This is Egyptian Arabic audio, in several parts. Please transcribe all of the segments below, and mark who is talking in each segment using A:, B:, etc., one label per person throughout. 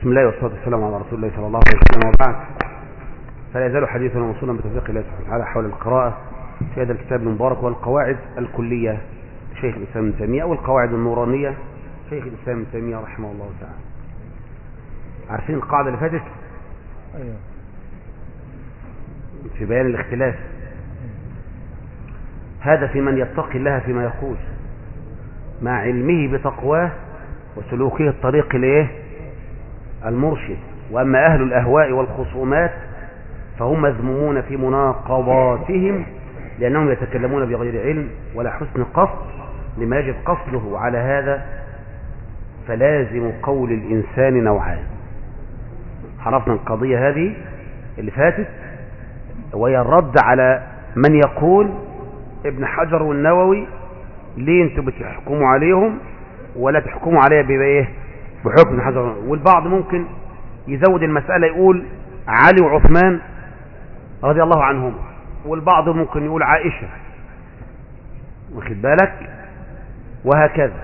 A: بسم الله والصلاة والسلام على رسول الله صلى الله عليه وسلم وبعد فلا يزال حديثنا موصولا بتوفيق الله سبحانه وتعالى حول القراءة في هذا الكتاب المبارك والقواعد الكلية شيخ الإسلام ابن تيمية والقواعد النورانية شيخ الإسلام ابن تيمية رحمه الله تعالى عارفين القاعدة اللي فاتت
B: ايوه
A: في بيان الاختلاف هذا في من يتقي الله فيما يقول مع علمه بتقواه وسلوكه الطريق الايه المرشد واما اهل الاهواء والخصومات فهم مذمومون في مناقضاتهم لانهم يتكلمون بغير علم ولا حسن قصد لما يجب قصده على هذا فلازم قول الانسان نوعان عرفنا القضيه هذه اللي فاتت وهي الرد على من يقول ابن حجر والنووي ليه انتوا بتحكموا عليهم ولا تحكموا عليها بايه بحكم ابن حجر والبعض ممكن يزود المسألة يقول علي وعثمان رضي الله عنهم والبعض ممكن يقول عائشة واخد بالك وهكذا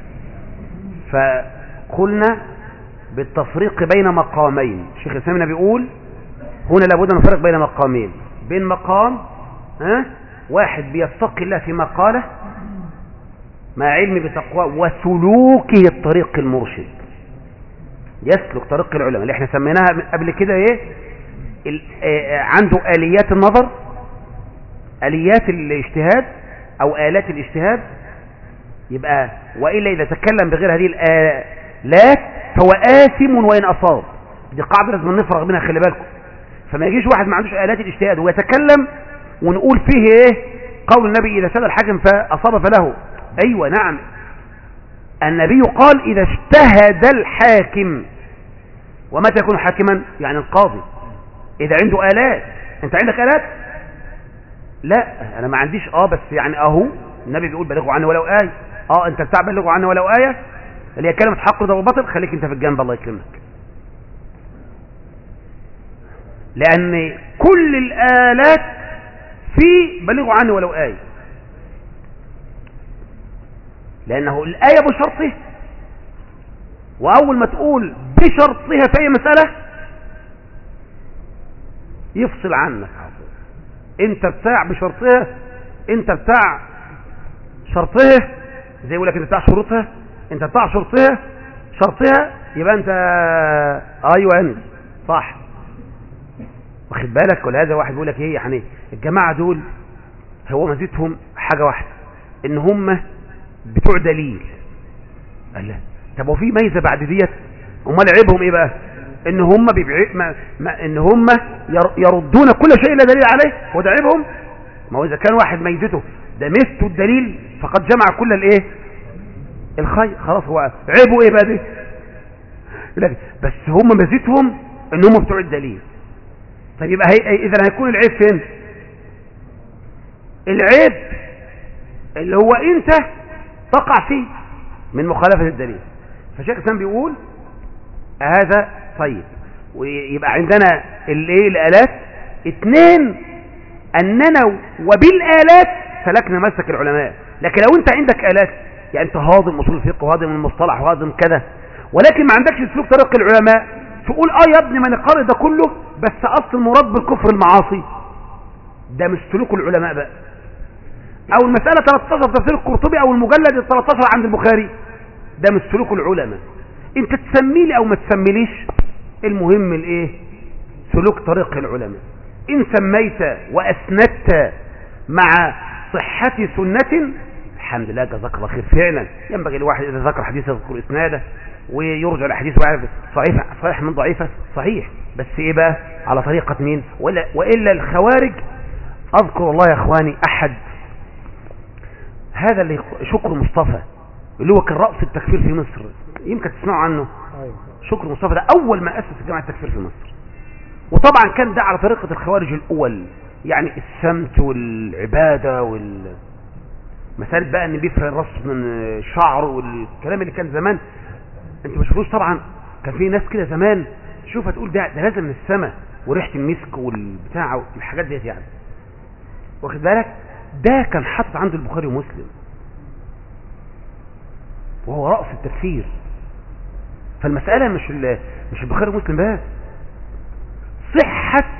A: فقلنا بالتفريق بين مقامين الشيخ الاسلام بيقول هنا لابد ان نفرق بين مقامين بين مقام ها واحد بيتقي الله فيما قاله مع علم بتقوى وسلوكه الطريق المرشد يسلك طريق العلماء اللي احنا سميناها قبل كده ايه ال- آه، عنده اليات النظر اليات الاجتهاد او الات الاجتهاد يبقى والا اذا تكلم بغير هذه الالات فهو آثم وان اصاب دي قاعده لازم نفرغ منها خلي بالكم فما يجيش واحد ما عندوش آلات الاجتهاد ويتكلم ونقول فيه ايه قول النبي إذا سأل الحاكم فأصاب فله أيوة نعم النبي قال إذا اجتهد الحاكم ومتى يكون حاكما يعني القاضي إذا عنده آلات أنت عندك آلات لا أنا ما عنديش آه بس يعني أهو النبي بيقول بلغوا عني ولو آية آه أنت بتاع بلغوا عني ولو آية اللي هي كلمة حق ده وباطل خليك أنت في الجنب الله يكرمك لأن كل الآلات في بلغوا عني ولو آية لأنه الآية بشرطه وأول ما تقول بشرطها في أي مسألة يفصل عنك على طول. أنت بتاع بشرطها أنت بتاع شرطها زي يقول لك أنت بتاع شروطها أنت بتاع شرطها شرطها يبقى أنت أيوة أنت صح واخد بالك ولهذا واحد بيقول لك ايه يعني الجماعه دول هو مزيتهم حاجه واحده ان هم بتوع دليل قال لا طب وفي ميزه بعد ديت امال عيبهم ايه بقى ان هم بيبع... ما... ما... ان هم ير... يردون كل شيء لا دليل عليه هو ده عيبهم ما هو اذا كان واحد ميزته ده ميزته الدليل فقد جمع كل الايه الخير خلاص هو عيبه ايه بقى ده يقول لك بس هم ميزتهم ان هم بتوع الدليل طيب يبقى هي اذا هيكون العيب فين العيب اللي هو انت تقع فيه من مخالفة الدليل فشيخ الاسلام بيقول هذا طيب ويبقى عندنا الايه الالات اثنين اننا وبالالات سلكنا مسك العلماء لكن لو انت عندك الات يعني انت هاضم اصول الفقه وهاضم المصطلح وهاضم كذا ولكن ما عندكش سلوك طريق العلماء تقول اه يا ابني ما انا قارئ ده كله بس اصل المراد بالكفر المعاصي ده مش سلوك العلماء بقى او المسألة 13 تفسير القرطبي او المجلد ال 13 عند البخاري ده مش سلوك العلماء انت تسمي لي او ما تسميليش المهم الايه سلوك طريق العلماء ان سميت واسندت مع صحة سنة الحمد لله جزاك الله خير فعلا ينبغي الواحد اذا ذكر حديث يذكر اسناده ويرجع الحديث ويعرف صحيح صحيح من ضعيفة صحيح بس ايه بقى على طريقة مين ولا وإلا الخوارج اذكر الله يا اخواني احد هذا اللي شكر مصطفى اللي هو كان رأس التكفير في مصر يمكن تسمعوا عنه
B: ايوه
A: شكر مصطفى ده اول ما اسس جامعة التكفير في مصر وطبعا كان ده على طريقة الخوارج الاول يعني السمت والعبادة وال مسألة بقى ان بيفرق الراس من الشعر والكلام اللي كان زمان انت ما شفتوش طبعا كان في ناس كده زمان شوف هتقول ده ده نازل من السماء وريحه المسك والبتاع والحاجات ديت يعني واخد بالك ده كان حاطط عنده البخاري ومسلم وهو رأس التكفير فالمسألة مش مش البخاري ومسلم بس صحة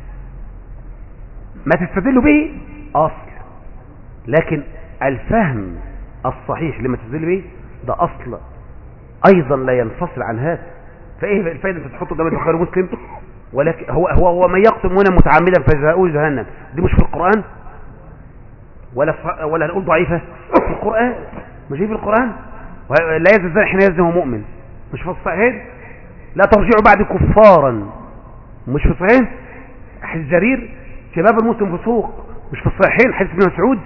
A: ما تستدل به أصل لكن الفهم الصحيح لما تستدل به ده أصل أيضا لا ينفصل عن هذا فإيه الفائدة أنت تحطه قدام البخاري ومسلم ولكن هو هو هو من يقتل هنا متعمدا فجزاؤه جهنم دي مش في القرآن ولا ولا نقول ضعيفة في القرآن مش في القرآن لا يزن حين يزن هو مؤمن مش في الصحيح لا ترجعوا بعد كفارا مش في الصحيح حديث جرير شباب المسلم فسوق مش في الصحيحين حديث ابن مسعود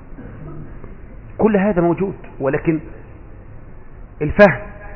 A: كل هذا موجود ولكن الفهم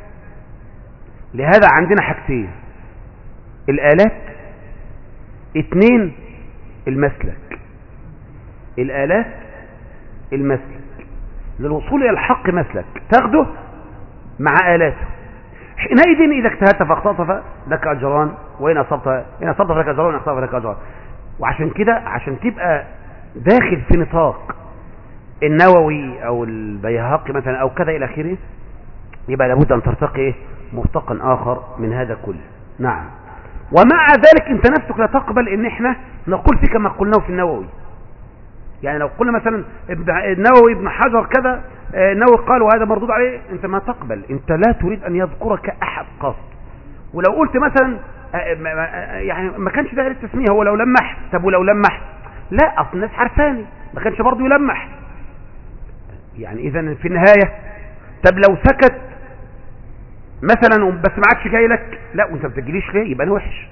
A: لهذا عندنا حاجتين الآلات اثنين المسلك الآلات المسلك للوصول إلى الحق مسلك تاخده مع آلاته حينئذ إذا اجتهدت فاخطأت فلك أجران وإن أصبت إن أصبت فلك أجران وإن أخطأت فلك أجران وعشان كده عشان تبقى داخل في نطاق النووي أو البيهقي مثلا أو كذا إلى آخره يبقى لابد أن ترتقي إيه؟ مرتقا آخر من هذا كله نعم ومع ذلك انت نفسك لا تقبل ان احنا نقول فيك ما قلناه في النووي يعني لو قلنا مثلا النووي ابن حجر كذا النووي قال وهذا مردود عليه انت ما تقبل انت لا تريد ان يذكرك احد قط ولو قلت مثلا يعني ما كانش ده التسميه هو لو لمح طب ولو لمح لا اصل الناس عارفاني ما كانش برضه يلمح يعني اذا في النهايه طب لو سكت مثلا بس ما عادش جاي لك لا وانت ما بتجيليش ليه يبقى انا وحش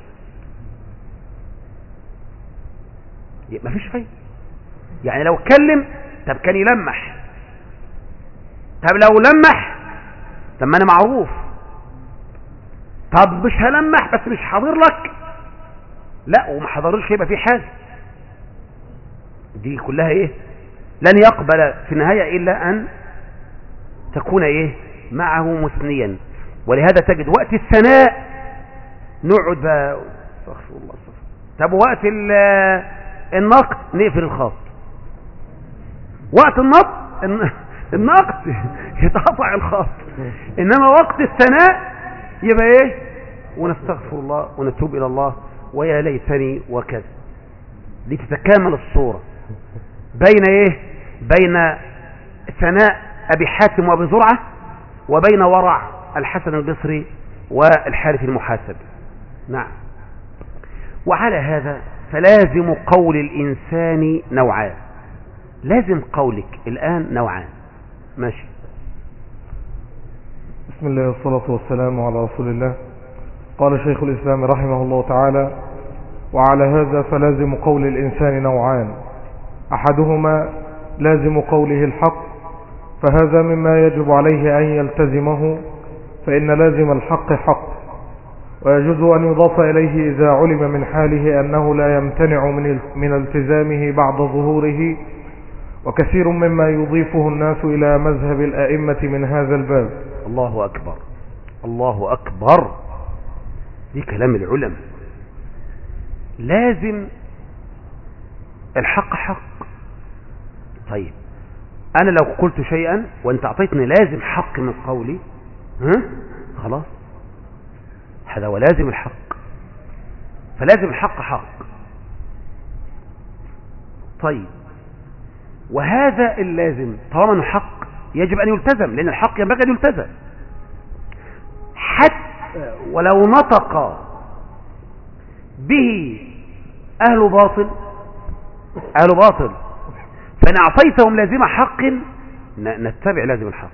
A: ما فيش فايده يعني لو اتكلم طب كان يلمح طب لو لمح طب ما انا معروف طب مش هلمح بس مش حاضر لك لا وما حضرش يبقى في حاجه دي كلها ايه لن يقبل في النهايه الا ان تكون ايه معه مثنيا ولهذا تجد وقت الثناء نقعد بقى استغفر الله استغفر طب وقت النقد نقفل الخط وقت النقد النقد يتقطع الخط انما وقت الثناء يبقى ايه ونستغفر الله ونتوب الى الله ويا ليتني وكذا لتتكامل الصورة بين ايه بين ثناء ابي حاتم وابي زرعة وبين ورع الحسن البصري والحارث المحاسب نعم وعلى هذا فلازم قول الإنسان نوعان لازم قولك الآن نوعان ماشي
B: بسم الله والصلاة والسلام على رسول الله قال شيخ الإسلام رحمه الله تعالى وعلى هذا فلازم قول الإنسان نوعان أحدهما لازم قوله الحق فهذا مما يجب عليه أن يلتزمه فإن لازم الحق حق ويجوز أن يضاف إليه إذا علم من حاله أنه لا يمتنع من من التزامه بعد ظهوره وكثير مما يضيفه الناس إلى مذهب الأئمة من هذا الباب
A: الله أكبر الله أكبر دي كلام العلماء لازم الحق حق طيب أنا لو قلت شيئا وأنت أعطيتني لازم حق من قولي ها خلاص هذا هو لازم الحق فلازم الحق حق طيب وهذا اللازم طالما انه حق يجب ان يلتزم لان الحق ينبغي ان يلتزم حتى ولو نطق به اهل باطل اهل باطل فان اعطيتهم لازم حق نتبع لازم الحق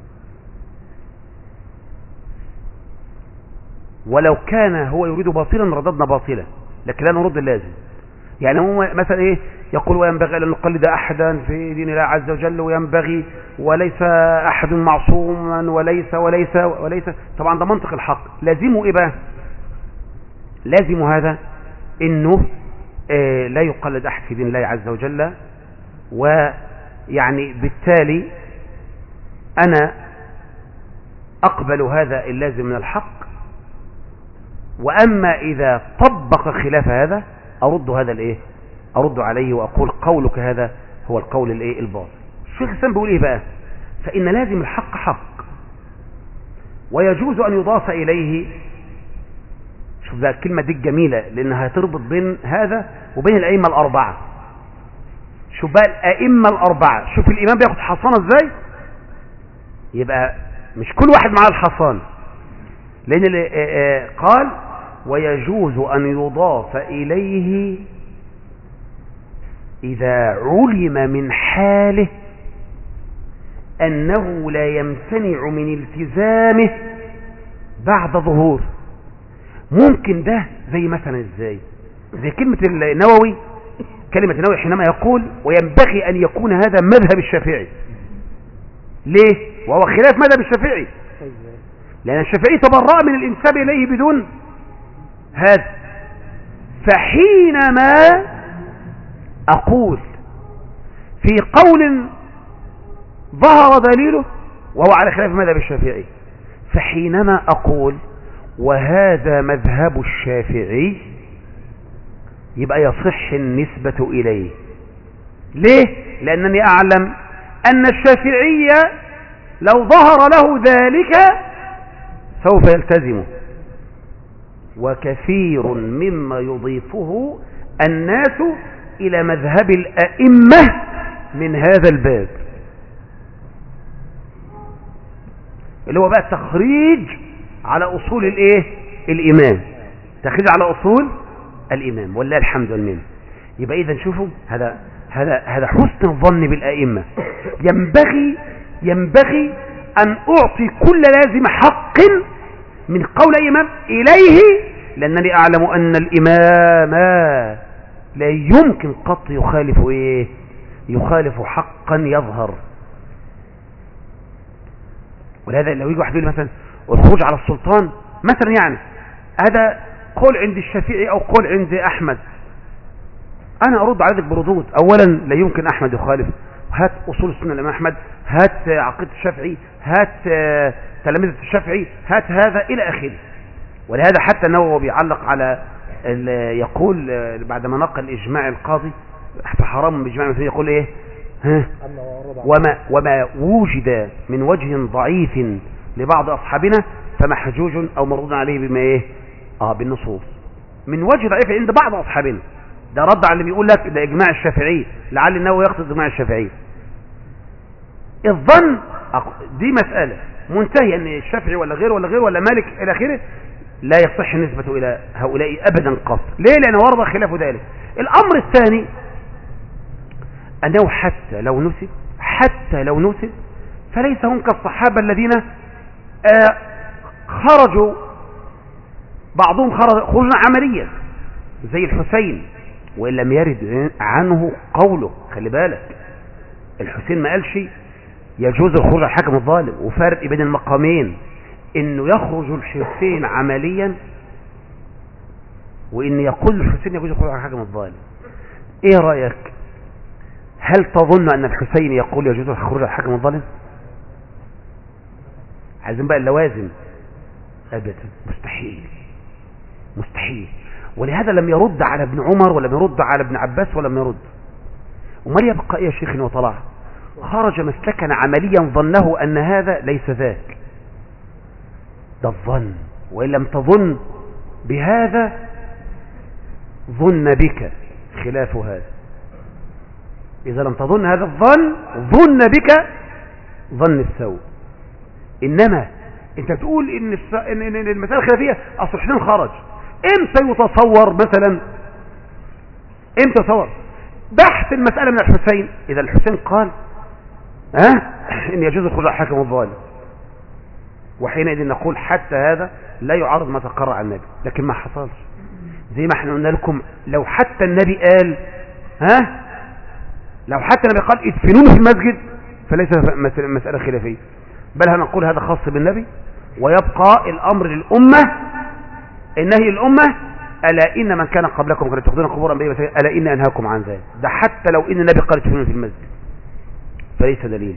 A: ولو كان هو يريد باطلا رددنا باطلا لكن لا نرد اللازم يعني هو مثلا ايه يقول وينبغي ان نقلد احدا في دين الله عز وجل وينبغي وليس احد معصوما وليس وليس وليس طبعا ده منطق الحق لازمه ايه بقى لازم هذا انه آه لا يقلد احد في دين الله عز وجل ويعني بالتالي انا اقبل هذا اللازم من الحق وأما إذا طبق خلاف هذا أرد هذا الإيه أرد عليه وأقول قولك هذا هو القول الإيه الباطل الشيخ الإسلام بيقول إيه بقى فإن لازم الحق حق ويجوز أن يضاف إليه شوف بقى الكلمة دي الجميلة لأنها هتربط بين هذا وبين الأئمة الأربعة شوف بقى الأئمة الأربعة شوف الإمام بياخد حصانة إزاي يبقى مش كل واحد معاه الحصان لأن اللي- آه، آه، قال ويجوز أن يضاف إليه إذا علم من حاله أنه لا يمتنع من التزامه بعد ظهور ممكن ده زي مثلا ازاي زي كلمة النووي كلمة النووي حينما يقول وينبغي أن يكون هذا مذهب الشافعي ليه وهو خلاف مذهب الشافعي لأن الشافعي تبرأ من الانساب إليه بدون هذا فحينما أقول في قول ظهر دليله وهو على خلاف مذهب الشافعي فحينما أقول وهذا مذهب الشافعي يبقى يصح النسبة إليه ليه؟ لأنني أعلم أن الشافعي لو ظهر له ذلك سوف يلتزمه وكثير مما يضيفه الناس إلى مذهب الأئمة من هذا الباب اللي هو بقى التخريج على أصول الإيه؟ الإمام تخريج على أصول الإمام والله الحمد والمنه يبقى إذا شوفوا هذا هذا هذا حسن الظن بالأئمة ينبغي ينبغي أن أعطي كل لازم حق من قول أي إمام إليه لأنني أعلم أن الإمام لا يمكن قط يخالف إيه يخالف حقا يظهر ولهذا لو يجي واحد يقول لي مثلا الخروج على السلطان مثلا يعني هذا قول عند الشافعي أو قول عند أحمد أنا أرد على ذلك بردود أولا لا يمكن أحمد يخالف هات أصول السنة الإمام أحمد هات عقيدة الشافعي هات آه، تلاميذة الشافعي هات هذا إلى آخره ولهذا حتى النووي بيعلق على ال- يقول آه، بعدما نقل إجماع القاضي فحرام بإجماع المسلمين يقول إيه ها وما, وما وجد من وجه ضعيف لبعض أصحابنا فمحجوج أو مردود عليه بما إيه آه بالنصوص من وجه ضعيف عند بعض أصحابنا ده رد على اللي بيقول لك ده إجماع الشافعي لعل النووي يقصد إجماع الشافعي الظن أق- دي مسألة منتهية أن الشافعي ولا غيره ولا غيره ولا مالك إلى آخره لا يصح النسبة إلى هؤلاء أبدا قط ليه لأن ورد خلاف ذلك الأمر الثاني أنه حتى لو نسب حتى لو نسب فليس هم كالصحابة الذين آه، خرجوا بعضهم خرج خروجا عمليا زي الحسين وإن لم يرد عنه قوله خلي بالك الحسين ما قالش يجوز الخروج على الحاكم الظالم وفرق بين المقامين انه يخرج الحسين عمليا وان يقول الحسين يجوز الخروج على الحاكم الظالم ايه رأيك هل تظن ان الحسين يقول يجوز الخروج على الحاكم الظالم عايزين بقى اللوازم ابدا مستحيل مستحيل ولهذا لم يرد على ابن عمر ولم يرد على ابن عباس ولم يرد امال يبقى ايه يا شيخ وطلع خرج مسلكا عمليا ظنه ان هذا ليس ذاك ده الظن وان لم تظن بهذا ظن بك خلاف هذا اذا لم تظن هذا الظن ظن بك ظن السوء انما انت بتقول ان, الس... إن... إن إن المسألة خلافية اصل حسين خرج امتى يتصور مثلا امتى يتصور بحث المسألة من الحسين اذا الحسين قال ها أه؟ ان يجوز الخروج على الحاكم الظالم وحينئذ نقول حتى هذا لا يعارض ما تقرر عن النبي لكن ما حصلش زي ما احنا قلنا لكم لو حتى النبي قال ها لو حتى النبي قال ادفنوني في المسجد فليس مسألة خلافية بل هنقول هذا خاص بالنبي ويبقى الأمر للأمة النهي للأمة ألا إن من كان قبلكم كانوا يتخذون قبور أنبياء ألا إن أنهاكم عن ذلك ده حتى لو إن النبي قال ادفنوني في المسجد فليس دليل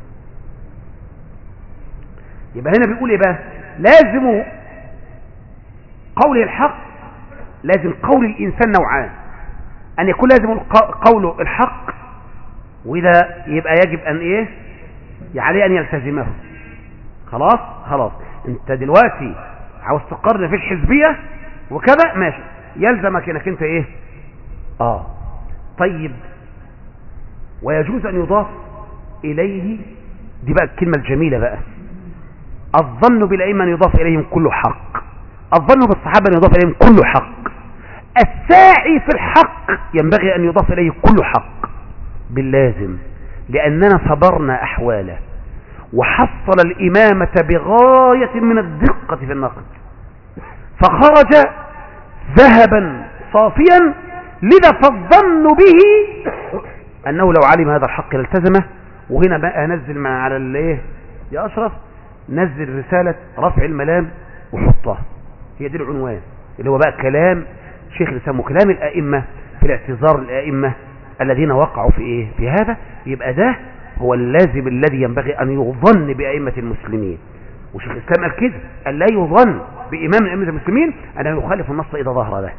A: يبقى هنا بيقول ايه بقى لازم قول الحق لازم قول الإنسان نوعان أن يكون لازم قوله الحق وإذا يبقى يجب أن إيه عليه أن يلتزمه خلاص خلاص انت دلوقتي عاوز تقرن في الحزبية وكذا ماشي يلزمك انك انت ايه اه طيب ويجوز ان يضاف اليه دي بقى الكلمة الجميلة بقى الظن بالأئمة أن يضاف إليهم كل حق الظن بالصحابة أن يضاف إليهم كل حق الساعي في الحق ينبغي أن يضاف إليه كل حق باللازم لأننا صبرنا أحواله وحصل الإمامة بغاية من الدقة في النقد فخرج ذهبا صافيا لذا فالظن به أنه لو علم هذا الحق لالتزمه وهنا بقى نزل مع على الايه يا أشرف نزل رسالة رفع الملام وحطها هي دي العنوان اللي هو بقى كلام شيخ الإسلام وكلام الأئمة في الاعتذار الأئمة الذين وقعوا في إيه في هذا يبقى ده هو اللازم الذي ينبغي أن يظن بأئمة المسلمين وشيخ الإسلام قال كده أن لا يظن بإمام من أئمة المسلمين أنه يخالف النص إذا ظهر له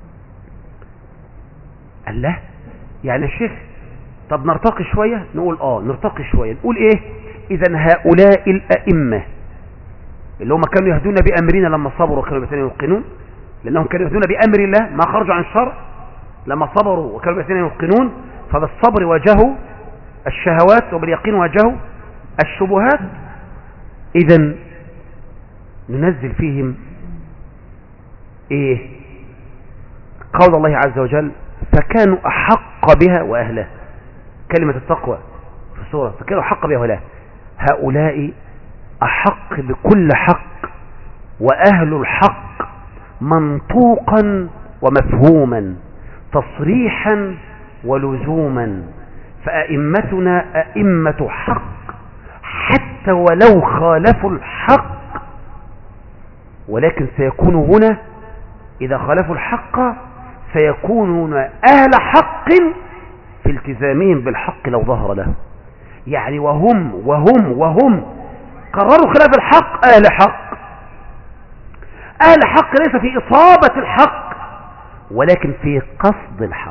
A: قال لا يعني الشيخ طب نرتقي شوية نقول آه نرتقي شوية نقول إيه إذا هؤلاء الأئمة اللي هم كانوا يهدون بأمرنا لما صبروا وكانوا بأسنا يوقنون لأنهم كانوا يهدون بأمر الله ما خرجوا عن الشرع لما صبروا وكانوا بأسنا يوقنون فبالصبر واجهوا الشهوات وباليقين واجهوا الشبهات إذا ننزل فيهم إيه قول الله عز وجل فكانوا أحق بها وأهلها كلمة التقوى في السورة فكانوا أحق بها وأهلها هؤلاء أحق بكل حق وأهل الحق منطوقا ومفهوما تصريحا ولزوما فأئمتنا أئمة حق حتى ولو خالفوا الحق ولكن سيكون هنا إذا خالفوا الحق سيكونون أهل حق في التزامهم بالحق لو ظهر له يعني وهم وهم وهم قرروا خلاف الحق أهل حق أهل حق ليس في إصابة الحق ولكن في قصد الحق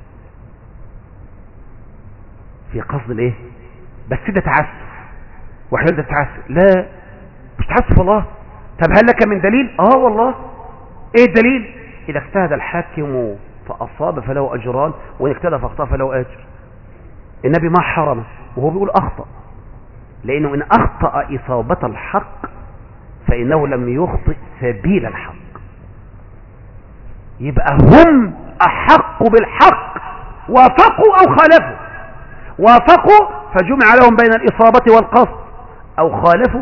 A: في قصد الايه بس ده تعسف واحنا ده تعسف لا مش تعسف والله طب هل لك من دليل اه والله ايه الدليل اذا اجتهد الحاكم فاصاب فله اجران وان اجتهد فاخطا فله اجر النبي ما حرم وهو بيقول اخطا لانه ان اخطا اصابه الحق فانه لم يخطئ سبيل الحق يبقى هم احق بالحق وافقوا او خالفوا وافقوا فجمع لهم بين الإصابة والقصد أو خالفوا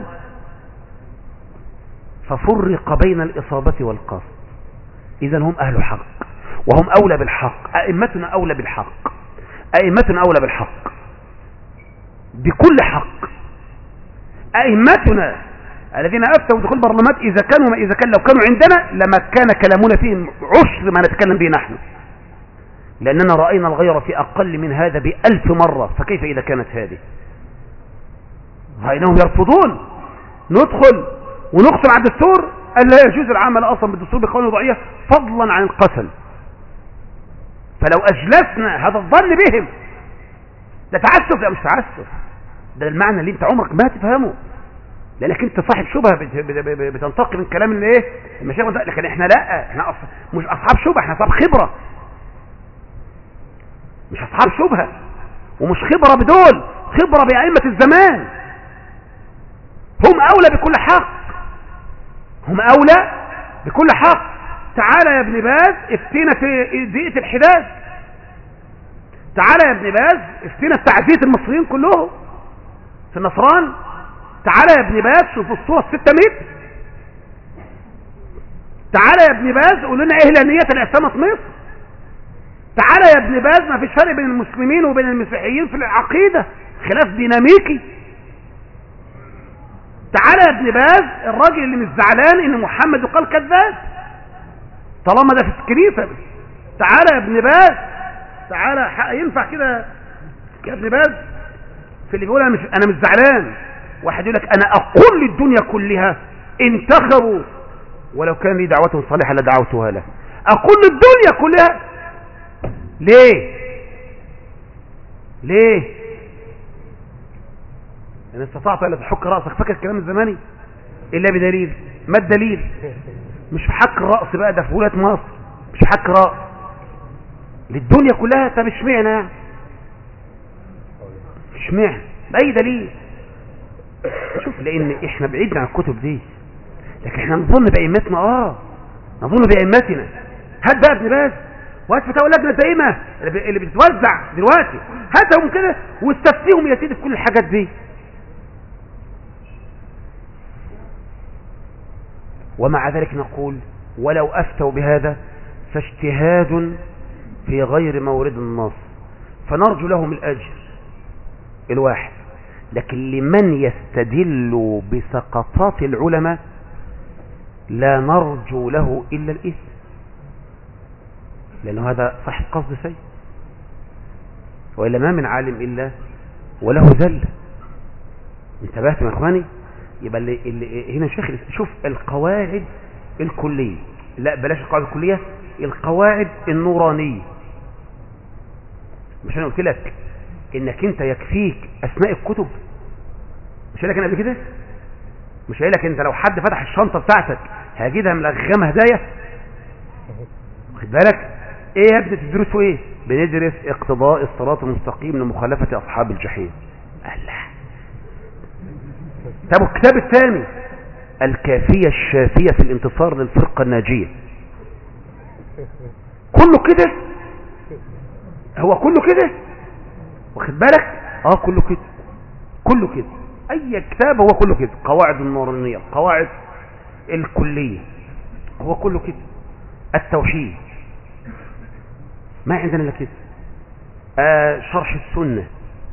A: ففرق بين الإصابة والقصد إذا هم أهل حق وهم أولى بالحق أئمتنا أولى بالحق أئمتنا أولى بالحق بكل حق أئمتنا الذين أفتوا دخول البرلمانات إذا كانوا إذا كان لو كانوا عندنا لما كان كلامنا فيهم عشر ما نتكلم به نحن لأننا رأينا الغير في أقل من هذا بألف مرة فكيف إذا كانت هذه رأيناهم يرفضون ندخل ونقسم على الدستور أن لا يجوز العمل أصلا بالدستور بقوانين وضعية فضلا عن القسم فلو أجلسنا هذا الظن بهم ده تعسف لا مش تعسف ده المعنى اللي انت عمرك ما تفهمه لانك انت صاحب شبهه بتنتقي من كلام اللي ايه المشايخ لكن احنا لا احنا أص... مش اصحاب شبهه احنا اصحاب خبره مش اصحاب شبهة ومش خبرة بدول خبرة بأئمة الزمان هم أولى بكل حق هم أولى بكل حق تعالى يا ابن باز افتينا في دقيقة الحداد تعالى يا ابن باز افتينا في تعزية المصريين كلهم في النصران تعالى يا ابن باز شوف الصورة 6 متر تعالى يا ابن باز قول لنا ايه لانية الاسامة في مصر تعالى يا ابن باز ما فيش فرق بين المسلمين وبين المسيحيين في العقيدة خلاف ديناميكي تعالى يا ابن باز الراجل اللي مش زعلان ان محمد يقال كذاب طالما ده في الكنيسة تعالى يا ابن باز تعالى ينفع كده يا ابن باز في اللي بيقول انا مش انا مش زعلان واحد يقول لك انا اقول للدنيا كلها انتخبوا ولو كان لي دعوة صالحة لدعوتها له اقول للدنيا كلها ليه ليه ان استطعت الا تحك راسك فاكر الكلام الزماني الا بدليل ما الدليل مش في حك الراس بقى ده في ولايه مصر مش في حك راس للدنيا كلها طب اشمعنى يعني اشمعنى باي دليل شوف لان احنا بعيدنا عن الكتب دي لكن احنا نظن بأئمتنا اه نظن بأئمتنا هات بقى ابن باز وهات فتاوى اللجنه الدائمه اللي ب- اللي بتتوزع دلوقتي هاتهم كده واستفتيهم يا سيدي في كل الحاجات دي ومع ذلك نقول ولو افتوا بهذا فاجتهاد في غير مورد النص فنرجو لهم الاجر الواحد لكن لمن يستدل بسقطات العلماء لا نرجو له إلا الإثم لأنه هذا صاحب قصد سيء وإلا ما من عالم إلا وله ذل انتبهتم يا إخواني يبقى اللي اللي هنا شيخ شوف القواعد الكلية لا بلاش القواعد الكلية القواعد النورانية مش أنا قلت لك إنك أنت يكفيك أسماء الكتب مش قايل لك أنا قبل كده مش قايل لك أنت لو حد فتح الشنطة بتاعتك هجيبها ملغمة هدايا واخد بالك ايه يا ابني تدرسوا ايه بندرس اقتضاء الصراط المستقيم لمخالفة اصحاب الجحيم الله طب الكتاب الثاني الكافية الشافية في الانتصار للفرقة الناجية كله كده هو كله كده واخد بالك اه كله كده كله كده اي كتاب هو كله كده قواعد النورانية قواعد الكلية هو كله كده التوحيد ما عندنا الا كده آه شرح السنة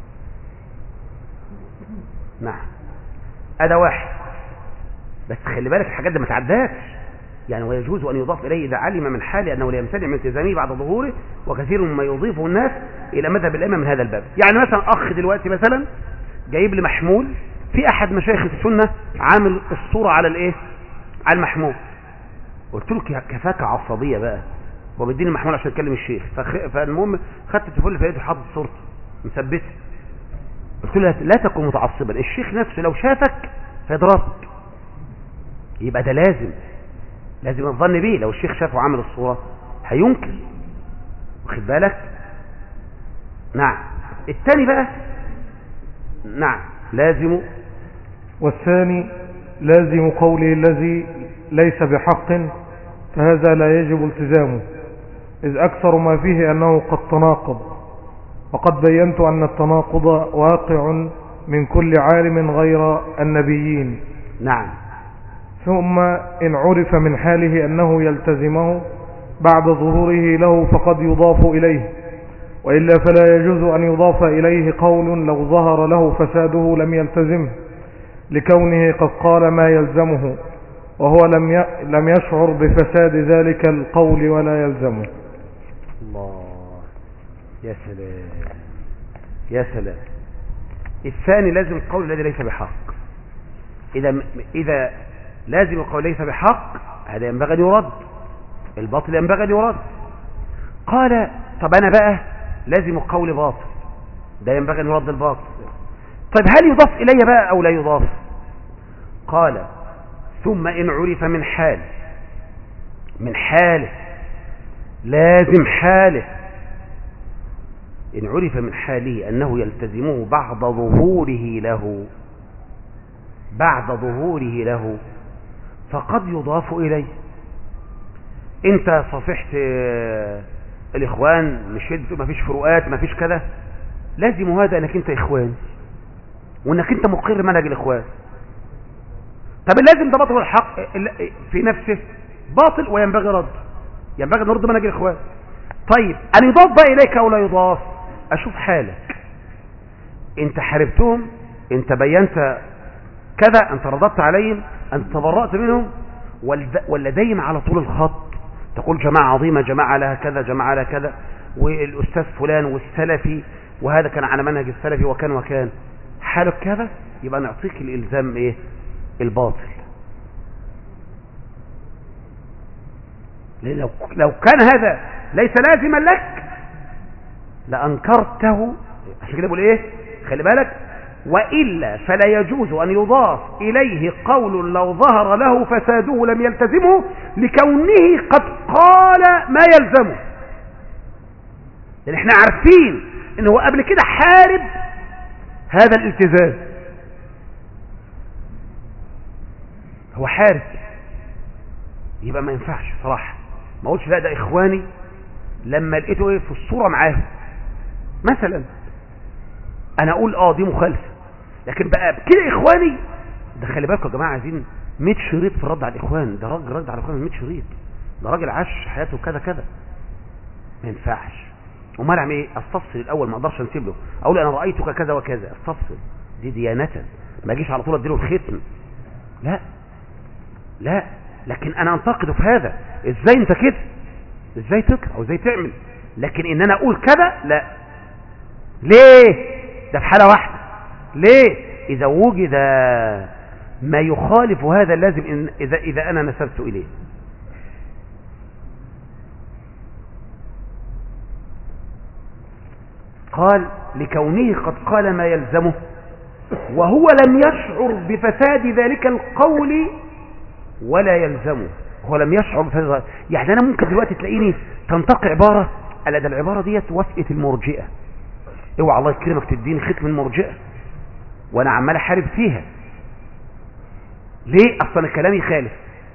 A: نعم هذا واحد بس خلي بالك الحاجات دي ما تعداش يعني ويجوز أن يضاف إليه إذا علم من حاله أنه لا يمتنع من التزامه بعد ظهوره وكثير مما يضيفه الناس إلى مذهب الأئمة من هذا الباب يعني مثلا أخ دلوقتي مثلا جايب لي محمول في أحد مشايخ السنة عامل الصورة على الإيه على المحمول قلت له كفاك عصبية بقى هو بيديني المحمول عشان يكلم الشيخ فخ... فالمهم خدت التليفون اللي في ايده حاطط صورته مثبته قلت له لا تكن متعصبا الشيخ نفسه لو شافك هيضربك يبقى ده لازم لازم الظن بيه لو الشيخ شافه عامل الصورة هينكر واخد بالك نعم الثاني بقى نعم لازم
B: والثاني لازم قوله الذي ليس بحق فهذا لا يجب التزامه إذ أكثر ما فيه أنه قد تناقض وقد بينت أن التناقض واقع من كل عالم غير النبيين
A: نعم
B: ثم إن عرف من حاله أنه يلتزمه بعد ظهوره له فقد يضاف إليه وإلا فلا يجوز أن يضاف إليه قول لو ظهر له فساده لم يلتزمه لكونه قد قال ما يلزمه وهو لم ي... لم يشعر بفساد ذلك القول ولا يلزمه
A: الله يا سلام يا سلام الثاني لازم القول الذي ليس بحق إذا إذا لازم القول ليس بحق هذا ينبغي أن يرد الباطل ينبغي أن يرد قال طب أنا بقى لازم القول باطل ده ينبغي أن يرد الباطل طيب هل يضاف إلي بقى أو لا يضاف قال ثم إن عرف من حال من حاله لازم حاله إن عرف من حاله أنه يلتزمه بعد ظهوره له بعد ظهوره له فقد يضاف إليه انت صفحت الاخوان مشيت ما فيش فروقات ما فيش كذا لازم هذا انك انت اخوان وانك انت مقر منهج الاخوان طب لازم ده باطل الحق في نفسه باطل وينبغي رد ينبغي نرد منهج الاخوان طيب ان يضاف بقى اليك او لا يضاف اشوف حالك انت حاربتهم انت بينت كذا انت رضت عليهم انت تبرأت منهم ولا دايم على طول الخط تقول جماعة عظيمة جماعة لها كذا جماعة لها كذا والأستاذ فلان والسلفي وهذا كان على منهج السلفي وكان وكان حالك كذا يبقى نعطيك الإلزام إيه الباطل لو, لو كان هذا ليس لازما لك لأنكرته عشان كده بقول إيه خلي بالك وإلا فلا يجوز أن يضاف إليه قول لو ظهر له فساده لم يلتزمه لكونه قد قال ما يلزمه لأن احنا عارفين انه قبل كده حارب هذا الالتزام هو حارب يبقى ما ينفعش صراحة ما اقولش لا ده اخواني لما لقيته ايه في الصورة معاهم مثلا انا اقول اه دي مخالفة لكن بقى كده اخواني ده خلي بالكم يا جماعة عايزين 100 شريط في الرد على الاخوان ده راجل رد على الاخوان 100 شريط ده راجل عاش حياته كذا كذا ما ينفعش امال اعمل ايه استفصل الاول ما اقدرش انسيب له اقول انا رايتك كذا وكذا استفصل دي ديانه ما اجيش على طول اديله الختم لا لا لكن انا انتقده في هذا ازاي انت كده ازاي تكره او ازاي تعمل لكن ان انا اقول كذا لا ليه ده في حاله واحده ليه اذا وجد ما يخالف هذا اللازم إن اذا اذا انا نسبت اليه قال لكونه قد قال ما يلزمه وهو لم يشعر بفساد ذلك القول ولا يلزمه هو لم يشعر بفساد ذلك يعني أنا ممكن دلوقتي تلاقيني تنطق عبارة ألا ده العبارة ديت وفقة المرجئة اوعى الله يكرمك تديني ختم المرجئة وأنا عمال أحارب فيها ليه أصلا الكلام يخالف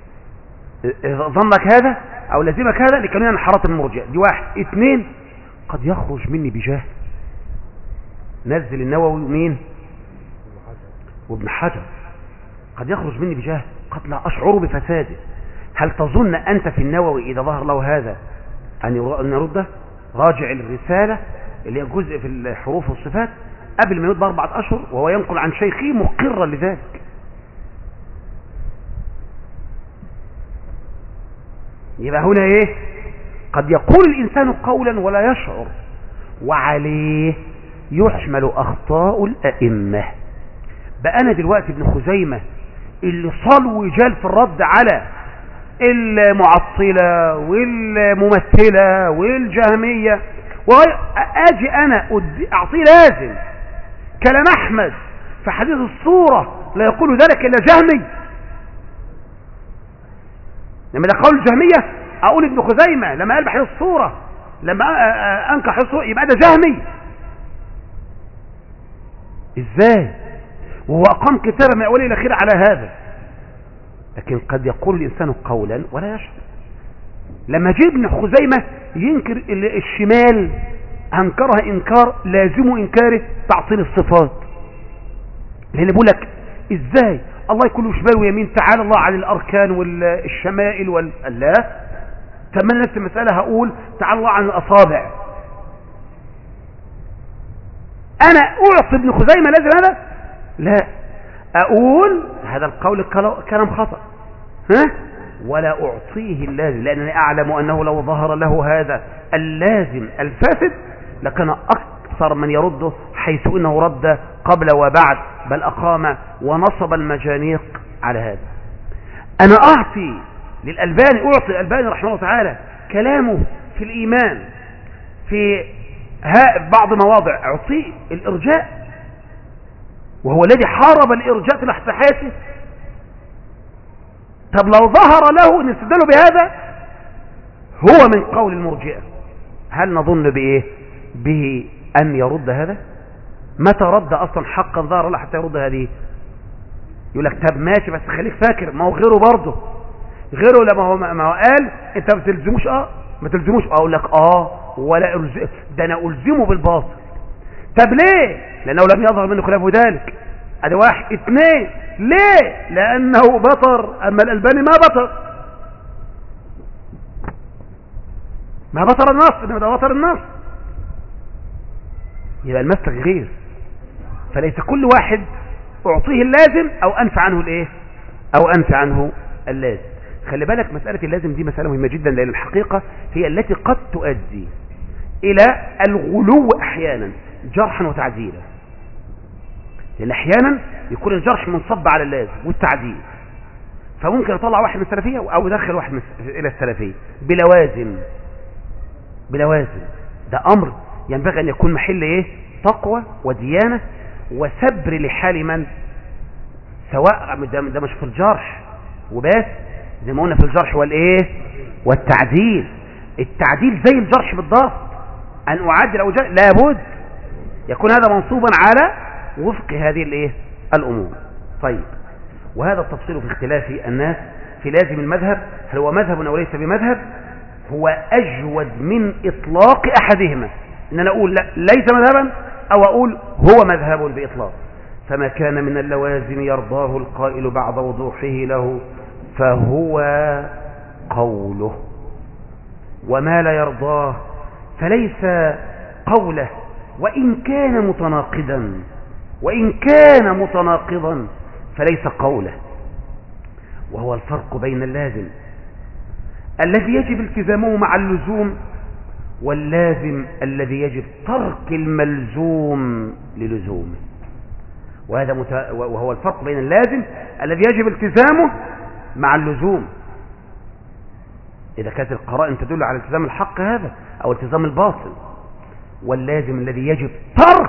A: ظنك هذا أو لازمك هذا لكوننا انحرط المرجئة دي واحد اثنين قد يخرج مني بجهل نزل النووي ومين وابن حجر قد يخرج مني بجهل قد لا أشعر بفساده هل تظن أنت في النووي إذا ظهر له هذا أن يرده راجع الرسالة اللي هي جزء في الحروف والصفات قبل ما يرد بأربعة أشهر وهو ينقل عن شيخه مقرا لذلك يبقى هنا ايه قد يقول الإنسان قولا ولا يشعر وعليه يحمل أخطاء الأئمة بقى أنا دلوقتي ابن خزيمة اللي صلو جال في الرد على المعطلة والممثلة والجهمية وأجي أنا أعطيه لازم كلام أحمد في حديث الصورة لا يقول ذلك إلا جهمي لما ده قول الجهمية أقول ابن خزيمة لما قال بحديث الصورة لما أنكح الصورة يبقى ده جهمي إزاي وهو أقام كتابا من أوله إلى آخره على هذا لكن قد يقول الإنسان قولا ولا يشعر لما جه ابن خزيمة ينكر الشمال أنكرها إنكار لازم إنكاره تعطيل الصفات لأن بيقول لك إزاي الله يكون شمال ويمين تعالى الله عن الأركان والشمائل وال لا تمنى نفس المسألة هقول تعالى الله عن الأصابع أنا أعطي ابن خزيمة لازم هذا لا أقول هذا القول كلام خطأ ها ولا أعطيه اللازم لأنني أعلم أنه لو ظهر له هذا اللازم الفاسد لكان أكثر من يرده حيث إنه رد قبل وبعد بل أقام ونصب المجانيق على هذا أنا أعطي للألباني أعطي الألباني رحمه الله تعالى كلامه في الإيمان في بعض مواضع أعطيه الإرجاء وهو الذي حارب الإرجاء في الاحتحاسي طب لو ظهر له ان استدلوا بهذا هو من قول المرجئة هل نظن بإيه به أن يرد هذا متى رد أصلا حقا ظهر له حتى يرد هذه يقول لك طب ماشي بس خليك فاكر ما هو غيره برضه غيره لما هو ما هو قال انت ما تلزموش اه ما تلزموش اقول لك اه ولا ألزم ده انا الزمه بالباطل طب ليه لانه لم يظهر منه خلاف ذلك ادي واحد اثنين ليه لانه بطر اما الالباني ما بطر ما بطر النص انما ده بطر النص يبقى المسلك غير فليس كل واحد اعطيه اللازم او انفع عنه الايه او انفع عنه اللازم خلي بالك مسألة اللازم دي مسألة مهمة جدا لأن الحقيقة هي التي قد تؤدي إلى الغلو أحيانا جرحا وتعديلا لأن أحيانا يكون الجرح منصب على اللازم والتعديل فممكن يطلع واحد من السلفية أو يدخل واحد من إلى السلفية بلوازم بلوازم ده أمر ينبغي أن يكون محل إيه تقوى وديانة وسبر لحال من سواء ده, ده مش في الجرح وبس زي ما قلنا في الجرح والايه والتعديل التعديل زي الجرح بالضبط ان اعدل او جرح لابد يكون هذا منصوبا على وفق هذه الايه الامور طيب وهذا التفصيل في اختلاف الناس في لازم المذهب هل هو مذهب او ليس بمذهب هو اجود من اطلاق احدهما ان انا اقول لا ليس مذهبا او اقول هو مذهب باطلاق فما كان من اللوازم يرضاه القائل بعد وضوحه له فهو قوله وما لا يرضاه فليس قوله وإن كان متناقضا وإن كان متناقضا فليس قوله وهو الفرق بين اللازم الذي يجب التزامه مع اللزوم واللازم الذي يجب ترك الملزوم للزومه وهذا مت... وهو الفرق بين اللازم الذي يجب التزامه مع اللزوم إذا كانت القرائن تدل على التزام الحق هذا أو التزام الباطل واللازم الذي يجب ترك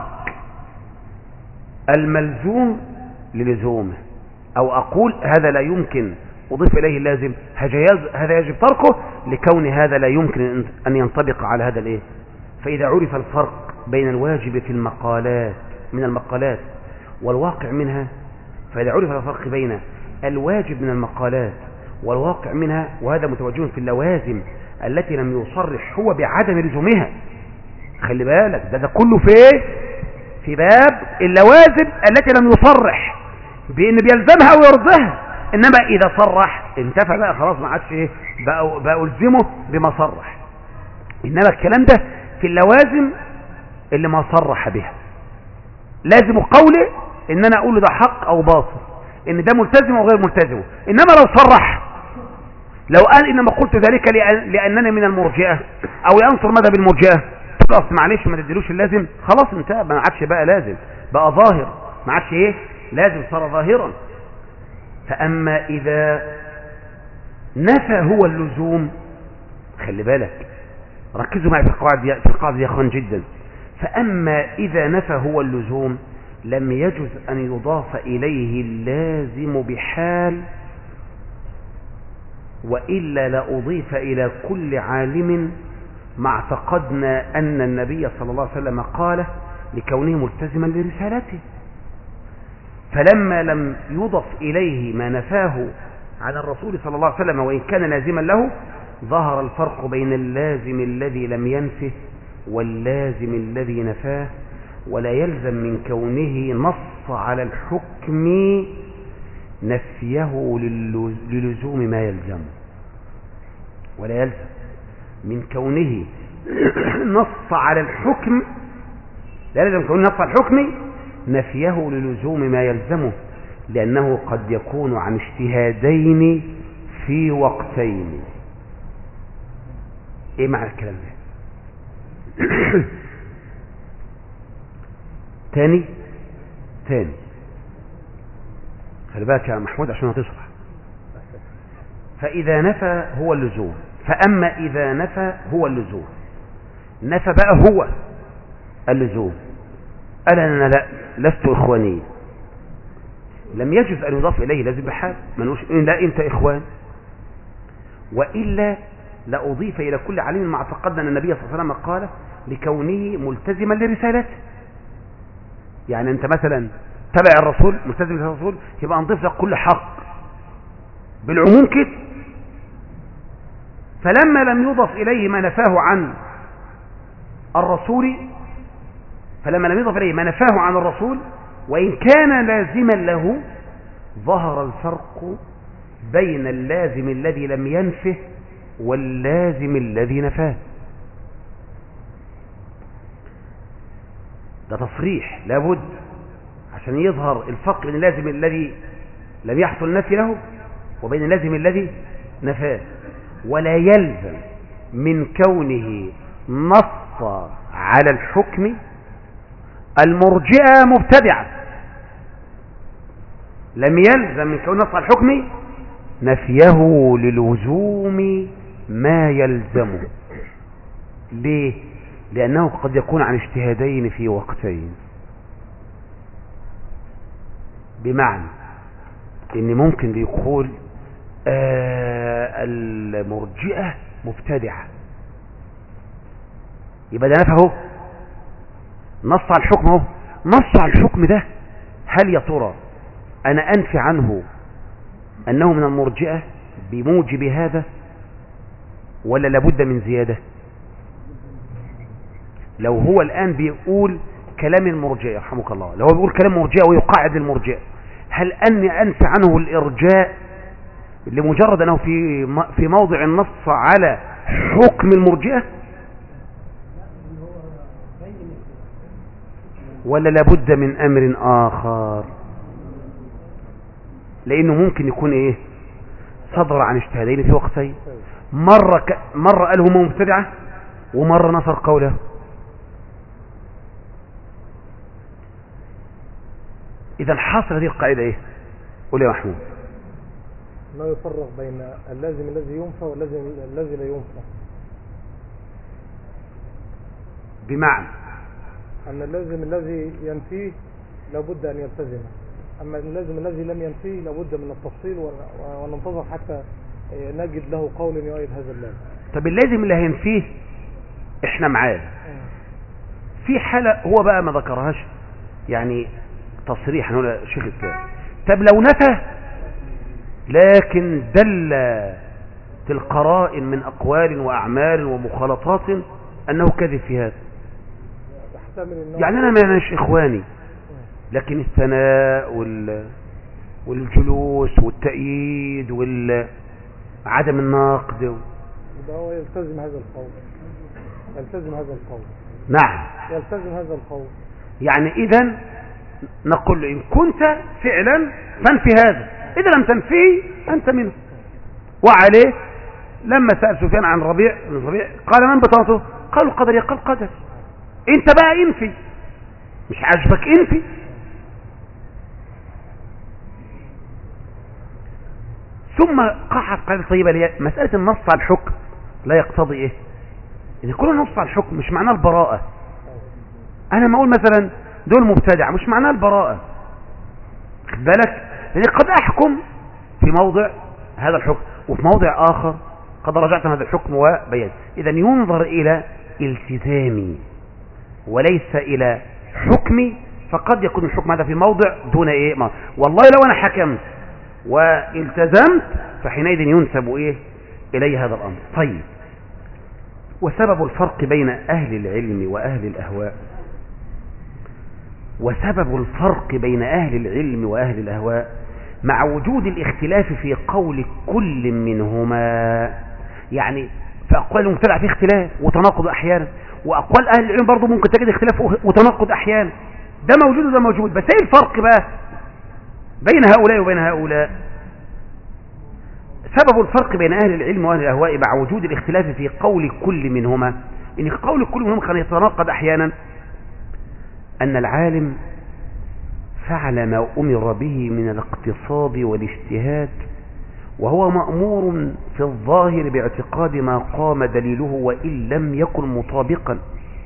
A: الملزوم للزومه أو أقول هذا لا يمكن أضيف إليه اللازم هذا يجب تركه لكون هذا لا يمكن أن ينطبق على هذا الإيه فإذا عرف الفرق بين الواجب في المقالات من المقالات والواقع منها فإذا عرف الفرق بين الواجب من المقالات والواقع منها وهذا متوجه في اللوازم التي لم يصرح هو بعدم لزومها خلي بالك ده ده كله في ايه في باب اللوازم التي لم يصرح بان بيلزمها او يرضها انما اذا صرح انتفى بقى خلاص ما عادش ايه بقى, بقى الزمه بما صرح انما الكلام ده في اللوازم اللي ما صرح بها لازم قولي ان انا اقول ده حق او باطل ان ده ملتزم او غير ملتزم انما لو صرح لو قال انما قلت ذلك لأن لانني من المرجئه او ينصر مذهب المرجئه خلاص معلش ما تديلوش اللازم خلاص انتهى ما عادش بقى لازم بقى ظاهر ما عادش ايه لازم صار ظاهرا فاما اذا نفى هو اللزوم خلي بالك ركزوا معي في القواعد دي في القاعده دي يا اخوان جدا فاما اذا نفى هو اللزوم لم يجز ان يضاف اليه اللازم بحال وإلا لأضيف إلى كل عالم ما اعتقدنا أن النبي صلى الله عليه وسلم قاله لكونه ملتزما لرسالته فلما لم يضف إليه ما نفاه عن الرسول صلى الله عليه وسلم وإن كان لازما له ظهر الفرق بين اللازم الذي لم ينفه واللازم الذي نفاه ولا يلزم من كونه نص على الحكم نفيه للزوم ما يلزم ولا يلزم من كونه نص على الحكم لا يلزم كونه نص على الحكم نفيه للزوم ما يلزمه لأنه قد يكون عن اجتهادين في وقتين ايه معنى الكلام ده تاني تاني خلي بالك يا محمود عشان هتشرح فإذا نفى هو اللزوم فأما إذا نفى هو اللزوم نفى بقى هو اللزوم قال أنا لا لست إخواني لم يجوز أن يضاف إليه لازم بحال منوش إن لا أنت إخوان وإلا لأضيف إلى كل عليم ما اعتقدنا أن النبي صلى الله عليه وسلم قال لكونه ملتزما لرسالته يعني أنت مثلا تبع الرسول ملتزم للرسول يبقى نضيف لك كل حق بالعموم كده فلما لم يضف إليه ما نفاه عن الرسول فلما لم يضف إليه ما نفاه عن الرسول وإن كان لازما له ظهر الفرق بين اللازم الذي لم ينفه واللازم الذي نفاه ده تصريح لابد عشان يظهر الفرق بين اللازم الذي لم يحصل نفي له وبين اللازم الذي نفاه ولا يلزم من كونه نص على الحكم المرجئة مبتدعة لم يلزم من كونه نص على الحكم نفيه للزوم ما يلزمه ليه لأنه قد يكون عن اجتهادين في وقتين بمعنى ان ممكن بيقول آه المرجئة مبتدعة يبقى ده نفهه نص على الحكم اهو نص على الحكم ده هل يا ترى انا انفي عنه انه من المرجئة بموجب هذا ولا لابد من زيادة لو هو الان بيقول كلام المرجئة يرحمك الله لو هو بيقول كلام مرجئة ويقاعد المرجئة هل اني انفي عنه الارجاء لمجرد انه في في موضع النص على حكم المرجئة ولا لابد من امر اخر لانه ممكن يكون ايه صدر عن اجتهادين في وقتين مرة, ك... مرة قال هم مبتدعة ومرة نصر قوله اذا حاصل هذه القاعدة ايه قول يا محمود
B: ما يفرق بين اللازم الذي ينفى واللازم الذي لا ينفى
A: بمعنى
B: أن اللازم الذي ينفيه لابد أن يلتزمه أما اللازم الذي لم ينفيه لابد من التفصيل ون- وننتظر حتى نجد له قول يؤيد هذا اللازم
A: طب اللازم اللي هينفيه احنا معاه في حالة هو بقى ما ذكرهاش يعني تصريح نقول شيخ الكلام طب لو نفى لكن دلت القرائن من أقوال وأعمال ومخالطات أنه كذب في هذا
B: تحتمل أنه
A: يعني أنا ما مش إخواني لكن الثناء وال والجلوس والتأييد وعدم النقد
B: يبقى هو يلتزم هذا القول يلتزم هذا القول
A: نعم
B: يلتزم هذا القول
A: يعني إذا نقول له إن كنت فعلا فانفي هذا إذا لم تنفيه أنت منه وعليه لما سأل سفيان عن ربيع بن ربيع قال من بطاطه قالوا قدر قال قدر انت بقى انفي مش عاجبك انفي ثم قعد قاعدة طيبة لي مسألة النص على الحكم لا يقتضي ايه ان كل نص على الحكم مش معناه البراءة انا ما اقول مثلا دول مبتدع مش معناه البراءة خد بالك لان قد احكم في موضع هذا الحكم وفي موضع اخر قد رجعت عن هذا الحكم وبيان اذا ينظر الى التزامي وليس الى حكمي فقد يكون الحكم هذا في موضع دون ايه ما والله لو انا حكمت والتزمت فحينئذ ينسب ايه الي هذا الامر طيب وسبب الفرق بين اهل العلم واهل الاهواء وسبب الفرق بين اهل العلم واهل الاهواء مع وجود الاختلاف في قول كل منهما يعني في اقوال المبتدع في اختلاف وتناقض احيانا واقوال اهل العلم برضه ممكن تجد اختلاف وتناقض احيانا ده موجود وده موجود بس ايه الفرق بقى بين هؤلاء وبين هؤلاء سبب الفرق بين اهل العلم واهل الاهواء مع وجود الاختلاف في قول كل منهما ان قول كل منهما كان يتناقض احيانا ان العالم فعل ما امر به من الاقتصاد والاجتهاد وهو مأمور في الظاهر باعتقاد ما قام دليله وإن لم يكن مطابقا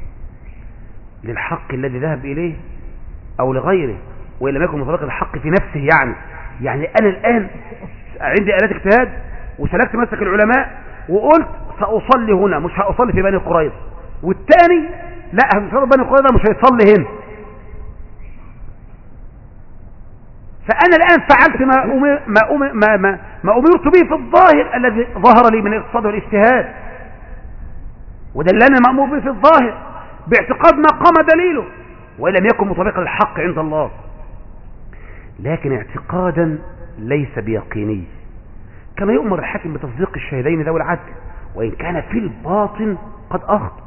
A: للحق الذي ذهب إليه أو لغيره وإن لم يكن مطابقا للحق في نفسه يعني يعني أنا الآن عندي آلات اجتهاد وسلكت مسك العلماء وقلت سأصلي هنا مش هأصلي في بني قريظة والتاني لا هتصلي بني قريظة مش هيصلي هنا فأنا الآن فعلت ما أمر ما أمر ما ما, ما أمرت به في الظاهر الذي ظهر لي من الاقتصاد والاجتهاد وده اللي أنا مأمور به في الظاهر باعتقاد ما قام دليله وإن لم يكن مطابقا للحق عند الله لكن اعتقادا ليس بيقيني كما يؤمر الحاكم بتصديق الشهدين ذوي العدل وإن كان في الباطن قد أخطأ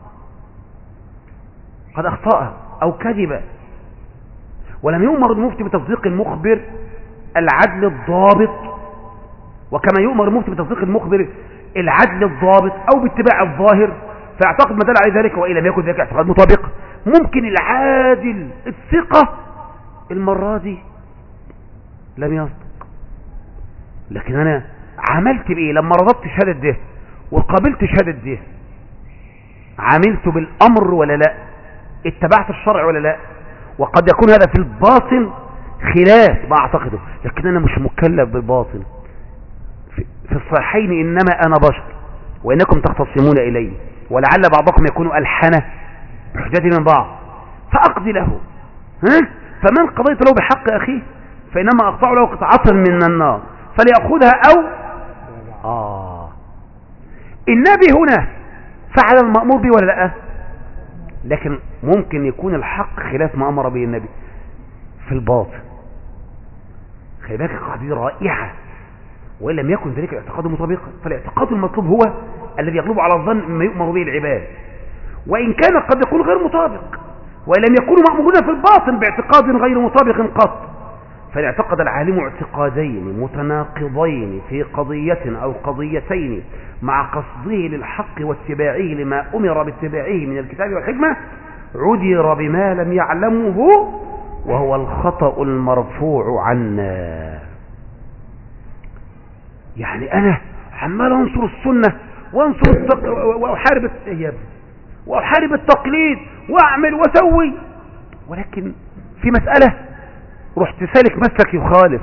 A: قد أخطأ أو كذب ولم يؤمر المفتي بتصديق المخبر العدل الضابط وكما يؤمر المفتي بتصديق المخبر العدل الضابط أو باتباع الظاهر فاعتقد ما دل عليه ذلك وإن لم يكن ذلك اعتقاد مطابق ممكن العادل الثقة المرة دي لم يصدق لكن أنا عملت بإيه لما رضبت شهادة ده وقابلت شهادة ده عملت بالأمر ولا لا اتبعت الشرع ولا لا وقد يكون هذا في الباطن خلاف ما اعتقده لكن انا مش مكلف بالباطل في في الصحيحين انما انا بشر وانكم تختصمون الي ولعل بعضكم يكون الحنه بحجتي من بعض فاقضي له ها فمن قضيت له بحق اخيه فانما اقطع له قطعه من النار فليأخذها او اه النبي هنا فعل المأمور به ولا لا لكن ممكن يكون الحق خلاف ما امر به النبي في الباطن خلي بالك القاعده دي رائعه وان لم يكن ذلك الاعتقاد مطابقا فالاعتقاد المطلوب هو الذي يغلب على الظن مما يؤمر به العباد وان كان قد يكون غير مطابق وان لم يكونوا مامورون في الباطن باعتقاد غير مطابق قط فإن اعتقد العالم اعتقادين متناقضين في قضية أو قضيتين مع قصده للحق واتباعه لما أمر باتباعه من الكتاب والحكمة عذر بما لم يعلمه وهو الخطأ المرفوع عنا يعني أنا عمال أنصر السنة وأنصر التق... وأحارب التياب وأحارب التقليد وأعمل وأسوي ولكن في مسألة رحت سالك مسلك يخالف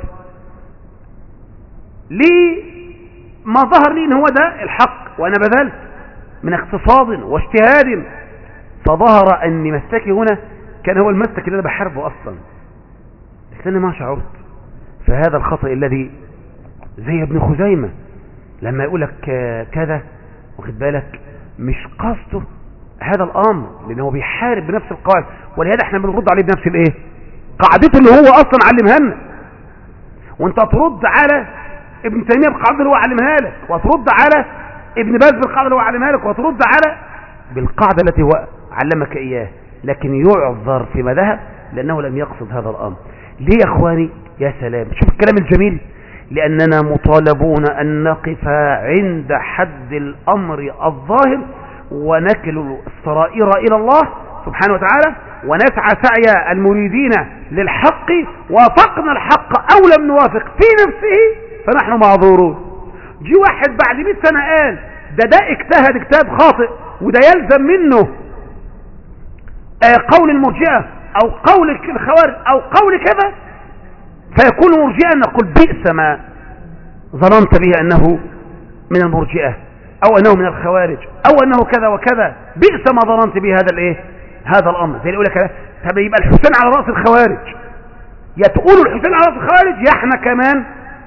A: ليه ما ظهر لي ان هو ده الحق وانا بذلت من اقتصاد واجتهاد فظهر ان مسلكي هنا كان هو المسلك اللي انا بحاربه اصلا لكن انا ما شعرت فهذا الخطأ الذي زي ابن خزيمة لما يقول لك كذا واخد بالك مش قصده هذا الامر لانه بيحارب بنفس القواعد ولهذا احنا بنرد عليه بنفس الايه قاعدته اللي هو اصلا علمها لنا وانت ترد على ابن تيميه بالقاعده اللي هو علمها لك وترد على ابن باز بالقاعده اللي هو علمها لك وترد على بالقاعده التي هو علمك اياه لكن يعذر في ذهب لانه لم يقصد هذا الامر ليه يا اخواني يا سلام شوف الكلام الجميل لاننا مطالبون ان نقف عند حد الامر الظاهر ونكل السرائر الى الله سبحانه وتعالى ونسعى سعي المريدين للحق وافقنا الحق او لم نوافق في نفسه فنحن معذورون جي واحد بعد 100 سنة قال ده ده اجتهد اجتهاد خاطئ وده يلزم منه آه قول المرجئة او قول الخوارج او قول كذا فيكون مرجئا نقول بئس ما ظننت به انه من المرجئة او انه من الخوارج او انه كذا وكذا بئس ما ظننت به هذا الايه هذا الامر زي اللي يقول لك طب يبقى الحسين على راس الخوارج يا تقولوا الحسين على راس الخوارج يا احنا كمان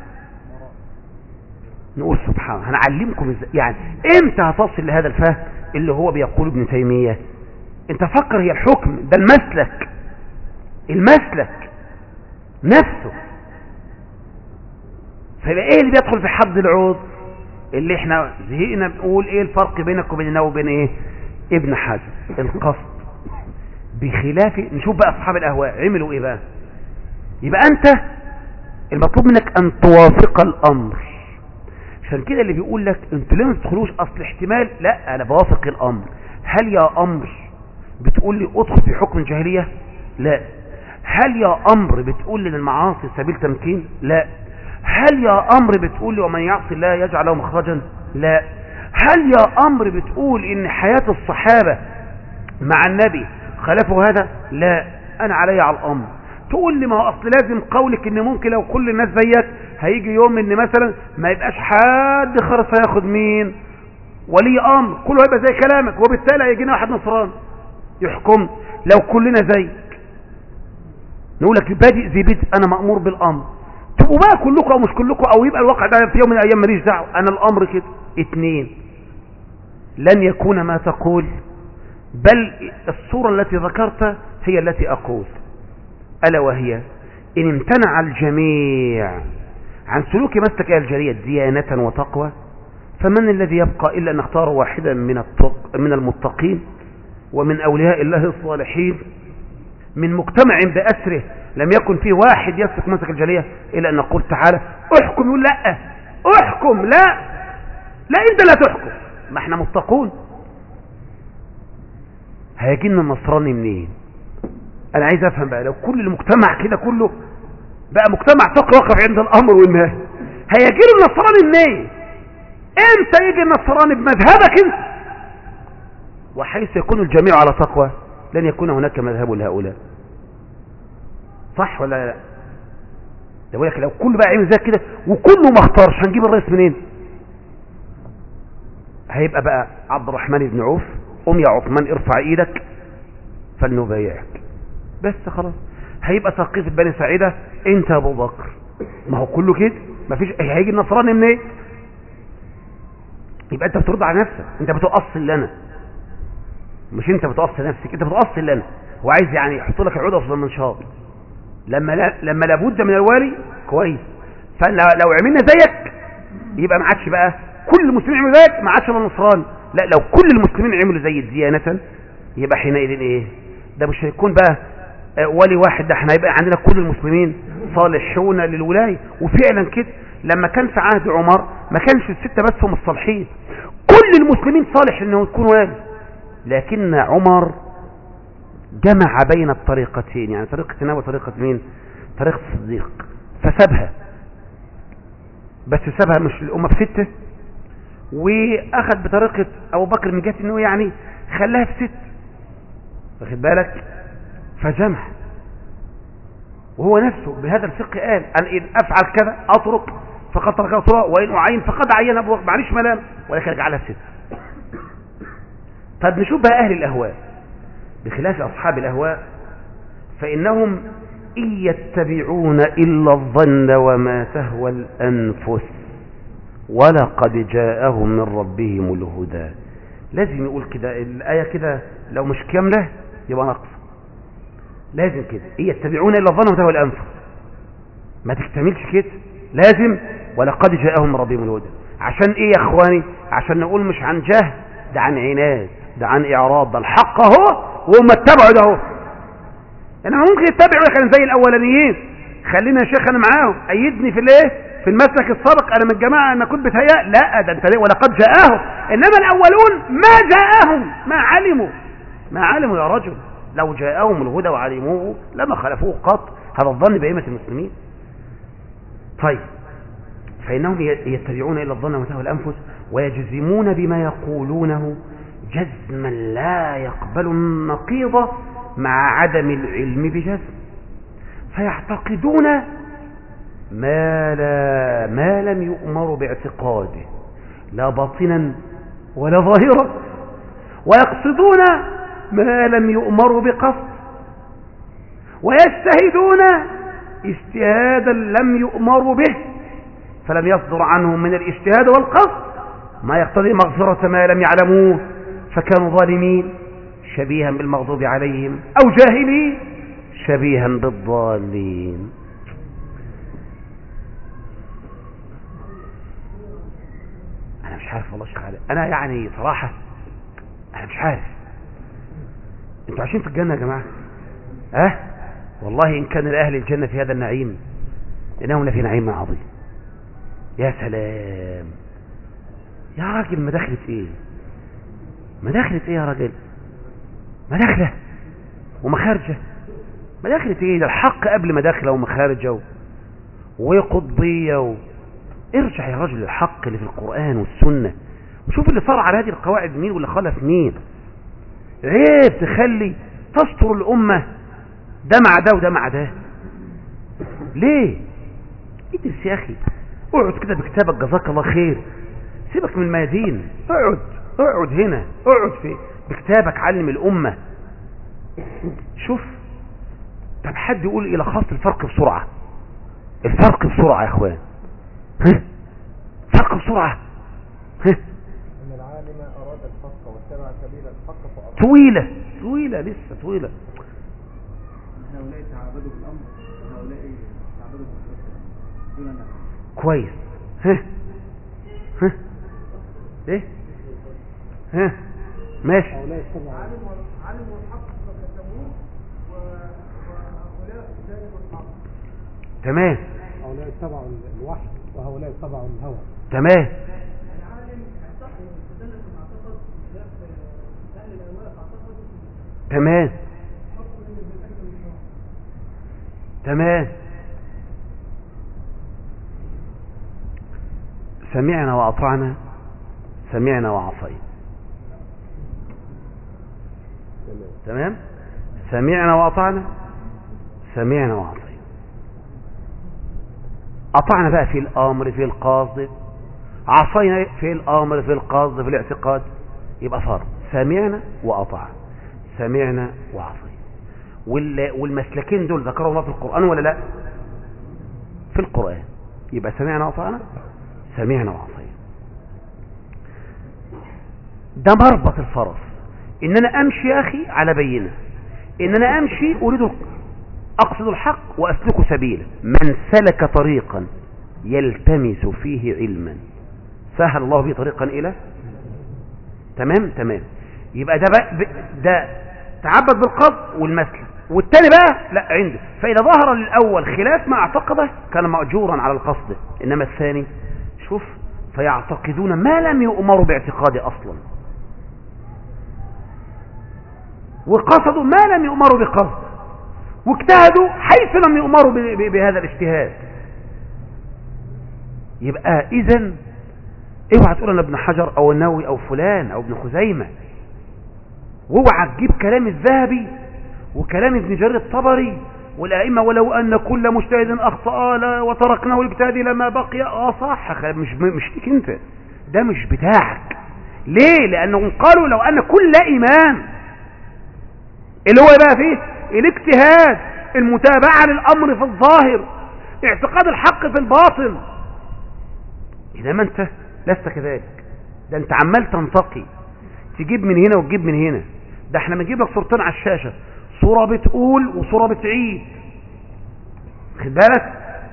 A: نقول سبحان هنعلمكم ازاي يعني امتى هتصل لهذا الفهم اللي هو بيقول ابن تيميه انت فكر هي الحكم ده المسلك المسلك نفسه فيبقى ايه اللي بيدخل في حد العوض اللي احنا زهقنا بنقول ايه الفرق بينك وبيننا وبين ايه ابن حزم القصد بخلاف نشوف بقى اصحاب الاهواء عملوا ايه بقى يبقى انت المطلوب منك ان توافق الامر عشان كده اللي بيقول لك انتوا ليه ما تدخلوش اصل احتمال لا انا بوافق الامر هل يا امر بتقول لي ادخل في حكم الجاهليه لا هل يا امر بتقول لي المعاصي سبيل تمكين لا هل يا امر بتقول لي ومن يعصي الله يجعل له مخرجا لا هل يا امر بتقول ان حياه الصحابه مع النبي خلفوا هذا لا انا علي على الامر تقول لي ما هو اصل لازم قولك ان ممكن لو كل الناس زيك هيجي يوم ان مثلا ما يبقاش حد خالص هياخد مين ولي امر كله هيبقى زي كلامك وبالتالي هيجينا واحد نصران يحكم لو كلنا زيك نقول لك بادئ زي بيت انا مامور بالامر تبقوا بقى كلكم او مش كلكم او يبقى الواقع ده في يوم من الايام ماليش دعوه انا الامر كده اتنين لن يكون ما تقول بل الصورة التي ذكرت هي التي أقول ألا وهي إن امتنع الجميع عن سلوك مسلك الجارية ديانة وتقوى فمن الذي يبقى إلا أن نختار واحدا من, التق... من المتقين ومن أولياء الله الصالحين من مجتمع بأسره لم يكن فيه واحد يسلك مسلك الجارية إلا أن نقول تعالى احكم يقول لا احكم لا لا انت لا تحكم ما احنا متقون هيجي لنا النصراني منين انا عايز افهم بقى لو كل المجتمع كده كله بقى مجتمع تقوى واقف عند الامر والنهي هيجي له النصراني منين امتى يجي النصراني بمذهبك انت وحيث يكون الجميع على تقوى لن يكون هناك مذهب لهؤلاء صح ولا لا ده بقول لك لو كله بقى عمل زي كده وكله ما اختارش هنجيب الرئيس منين هيبقى بقى عبد الرحمن بن عوف قوم يا عثمان ارفع ايدك فلنبايعك بس خلاص هيبقى سقيفة بني سعيدة انت يا ابو بكر ما هو كله كده ما فيش هيجي النصراني منين إيه؟ يبقى انت بترد على نفسك انت بتؤصل لنا مش انت بتؤصل نفسك انت بتؤصل لنا هو عايز يعني يحط لك العوده في المنشاط لما لا لما لابد من الوالي كويس فلو عملنا زيك يبقى ما عادش بقى كل المسلمين عملوا زيك ما عادش النصراني لا لو كل المسلمين عملوا زي ديانة يبقى حينئذ ايه ده مش هيكون بقى ولي واحد ده احنا هيبقى عندنا كل المسلمين صالحون للولاية وفعلا كده لما كان في عهد عمر ما كانش الستة بس هم الصالحين كل المسلمين صالح انه يكون والي لكن عمر جمع بين الطريقتين يعني طريقة وطريقة مين طريقة الصديق فسابها بس سابها مش الأمة بستة واخد بطريقة ابو بكر من جهة انه يعني خلاها في ست واخد بالك فجمع وهو نفسه بهذا الفقه قال ان ان افعل كذا اترك فقد ترك اطراء وان اعين فقد عين ابو بكر معلش ملام ولكن اجعلها في ست طب نشوف بقى اهل الاهواء بخلاف اصحاب الاهواء فانهم ان يتبعون الا الظن وما تهوى الانفس ولقد جاءهم من ربهم الهدى لازم يقول كده الآية كده لو مش كاملة يبقى نقص لازم كده إيه يتبعون إلا الظن وتهوى الأنفس ما تكتملش كده لازم ولقد جاءهم من ربهم الهدى عشان إيه يا إخواني عشان نقول مش عن جهل ده عن عناد ده عن إعراض ده الحق اهو وهم اتبعوا ده اهو انما ممكن يتبعوا كان زي الاولانيين خلينا يا شيخ انا معاهم ايدني في الايه في المسلك السابق انا من الجماعه انا كنت بتهيأ لا ده انت ليه ولقد جاءهم انما الاولون ما جاءهم ما علموا ما علموا يا رجل لو جاءهم الهدى وعلموه لما خلفوه قط هذا الظن بأئمة المسلمين طيب فإنهم يتبعون إلى الظن وتهوى الأنفس ويجزمون بما يقولونه جزما لا يقبل النقيض مع عدم العلم بجزم فيعتقدون ما, لا ما لم يؤمر باعتقاده لا باطنا ولا ظاهرا ويقصدون ما لم يؤمروا بقصد ويجتهدون اجتهادا لم يؤمروا به فلم يصدر عنهم من الاجتهاد والقصد ما يقتضي مغفرة ما لم يعلموه فكانوا ظالمين شبيها بالمغضوب عليهم أو جاهلين شبيها بالضالين أنا مش عارف والله شيخ خالد أنا يعني صراحة أنا مش عارف انتوا عايشين في الجنة يا جماعة ها أه؟ والله إن كان لأهل الجنة في هذا النعيم إنهم لفي نعيم عظيم يا سلام يا راجل مداخلة ايه مداخلة ايه يا راجل مداخلة ومخارجة مداخلة ايه ده الحق قبل مداخلة ومخارجة وقضية و... ارجع يا راجل للحق اللي في القرآن والسنة وشوف اللي صار على هذه القواعد مين واللي خلف مين عيب تخلي تستر الأمة ده مع ده وده مع ده ليه ادرس يا أخي اقعد كده بكتابك جزاك الله خير سيبك من الميادين اقعد اقعد هنا اقعد في بكتابك علم الأمة شوف طب حد يقول إلى خاص الفرق بسرعة الفرق بسرعة يا اخوان ها فرق بسرعة ها
B: ان العالم اراد الحق واتبع سبيل الحق فأراد
A: طويلة طويلة لسه طويلة
C: هؤلاء تعبدوا بالأمر وهؤلاء تعبدوا بالحق دون نفس
A: كويس ها ها ايه ها ماشي
B: هؤلاء اتبعوا
C: علموا الحق فكتبوه وهؤلاء جانبوا الحق
A: تمام
B: هؤلاء اتبعوا الوحي وهؤلاء اتبعوا الهوى
A: تمام
C: العالم اعتقد استدل المعتقد خلاف اهل الاهواء فاعتقد
A: تمام
C: حكم ان الزكاه من الشرع
A: تمام سمعنا وأطعنا سمعنا وعصينا تمام سمعنا وأطعنا سمعنا وعصينا أطعنا بقى في الأمر في القصد عصينا في الأمر في القصد في الاعتقاد يبقى صار سمعنا وأطعنا سمعنا وعصينا وال- والمسلكين دول ذكروا الله في القرآن ولا لا في القرآن يبقى سمعنا وأطعنا سمعنا وعصينا ده مربط الفرس ان انا امشي يا اخي على بينه ان انا امشي اريد اقصد الحق واسلك سبيله من سلك طريقا يلتمس فيه علما سهل الله به طريقا الى تمام تمام يبقى ده بقى ب- ده تعبد بالقصد والمسلك والتاني بقى لا عنده فاذا ظهر للاول خلاف ما اعتقده كان ماجورا على القصد انما الثاني شوف فيعتقدون ما لم يؤمروا باعتقاده اصلا وقصدوا ما لم يؤمروا بقصد واجتهدوا حيث لم يؤمروا ب- ب- بهذا الاجتهاد يبقى اذا اوعى تقول انا ابن حجر او النووي او فلان او ابن خزيمه واوعى تجيب كلام الذهبي وكلام ابن جرير الطبري والائمه ولو ان كل مجتهد اخطا لا وتركناه الاجتهاد لما بقي اه صح خ- مش مش ليك انت ده مش بتاعك ليه لانهم قالوا لو ان كل امام اللي هو بقى فيه الاجتهاد المتابعة للأمر في الظاهر اعتقاد الحق في الباطن إنما أنت لست كذلك ده أنت عمال تنتقي تجيب من هنا وتجيب من هنا ده احنا بنجيب لك صورتين على الشاشة صورة بتقول وصورة بتعيد خد بالك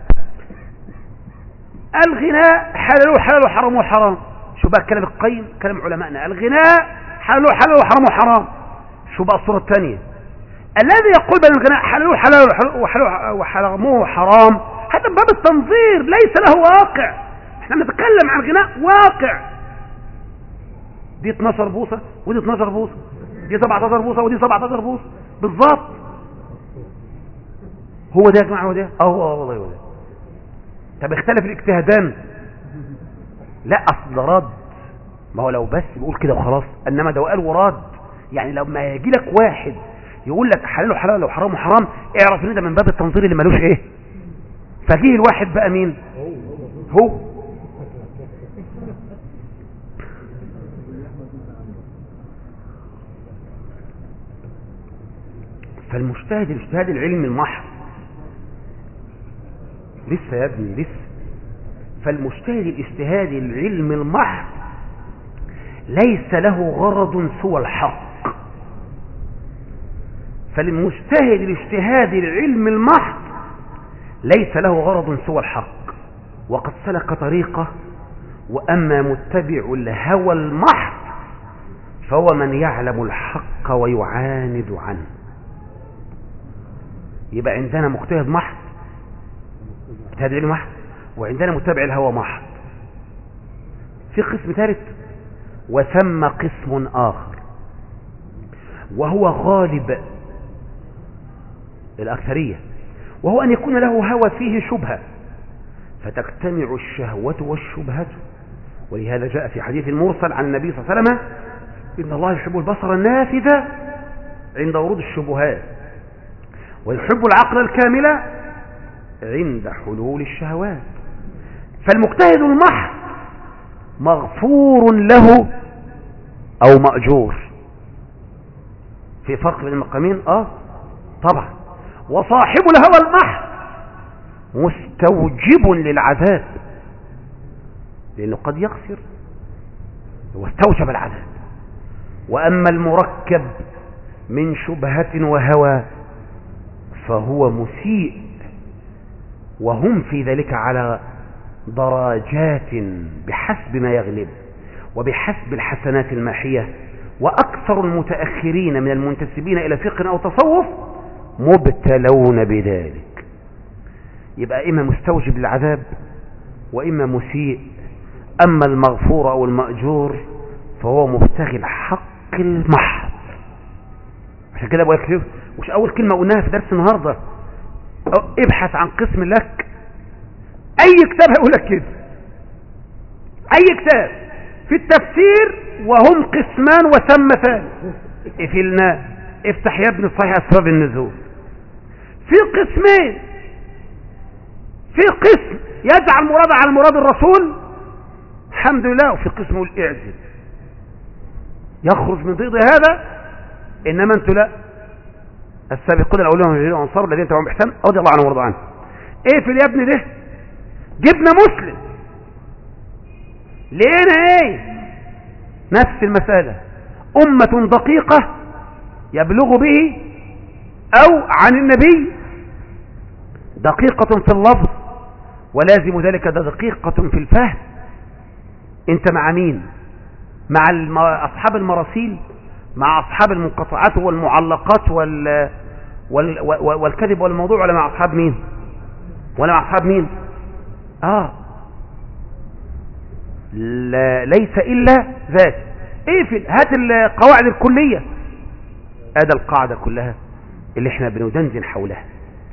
A: الغناء حلال وحلال وحرام وحرام شو بقى كلام القيم كلام علمائنا الغناء حلال وحلال وحرام وحرام شو بقى الصورة الثانية الذي يقول بأن الغناء حلال وحلال وحلال- وحلال وحرامه حرام هذا من باب التنظير ليس له واقع احنا بنتكلم عن الغناء واقع دي 12 بوصة ودي 12 بوصة دي 17 بوصة ودي 17 بوصة بالظبط هو ده يا جماعة هو ده اه هو اه والله هو ده طب اختلف الاجتهادان لا اصل ده رد ما هو لو بس بيقول كده وخلاص انما ده قال وراد يعني لما يجي لك واحد يقول لك حلال وحلال وحرام وحرام اعرف ان ده من باب التنظير اللي ملوش ايه فجيه الواحد بقى مين هو فالمجتهد الاجتهاد العلمي المحض لسه يا ابني لسه فالمجتهد الاجتهاد العلمي المحض ليس له غرض سوى الحق فالمجتهد الاجتهاد العلم المحض ليس له غرض سوى الحق وقد سلك طريقه وأما متبع الهوى المحض فهو من يعلم الحق ويعاند عنه يبقى عندنا مجتهد محض مجتهد علم محض وعندنا متبع الهوى محض في قسم ثالث وثم قسم آخر وهو غالب الأكثرية وهو أن يكون له هوى فيه شبهة فتجتمع الشهوة والشبهة ولهذا جاء في حديث المرسل عن النبي صلى الله عليه وسلم إن الله يحب البصر النافذة عند ورود الشبهات ويحب العقل الكامل عند حلول الشهوات فالمجتهد المحض مغفور له او مأجور في فرق بين المقامين اه طبعا وصاحب الهوى المحض مستوجب للعذاب لانه قد يخسر هو استوجب العذاب واما المركب من شبهة وهوى فهو مسيء وهم في ذلك على درجات بحسب ما يغلب وبحسب الحسنات الماحية وأكثر المتأخرين من المنتسبين إلى فقه أو تصوف مبتلون بذلك يبقى إما مستوجب للعذاب وإما مسيء أما المغفور أو المأجور فهو مبتغي الحق المحض عشان كده بقول لك مش أول كلمة قلناها في درس النهاردة ابحث عن قسم لك اي كتاب هيقول لك كده اي كتاب في التفسير وهم قسمان وثمتان افلنا افتح يا ابن صحيح اسباب النزول في قسمين في قسم يجعل مراد على مراد الرسول الحمد لله وفي قسمه الاعزل يخرج من ضيق هذا انما انتوا لا السابقون الاولون من الذين انصار الذين تبعهم باحسان رضي الله عنهم ورضوا عنه ايه في الابن ده جبنا مسلم لقينا ايه نفس المسألة أمة دقيقة يبلغ به أو عن النبي دقيقة في اللفظ ولازم ذلك دقيقة في الفهم انت مع مين مع الم... أصحاب المراسيل مع أصحاب المنقطعات والمعلقات وال... وال... والكذب والموضوع ولا مع أصحاب مين ولا مع أصحاب مين آه لا ليس إلا ذات اقفل هات القواعد الكلية هذا القاعدة كلها اللي احنا بندندن حولها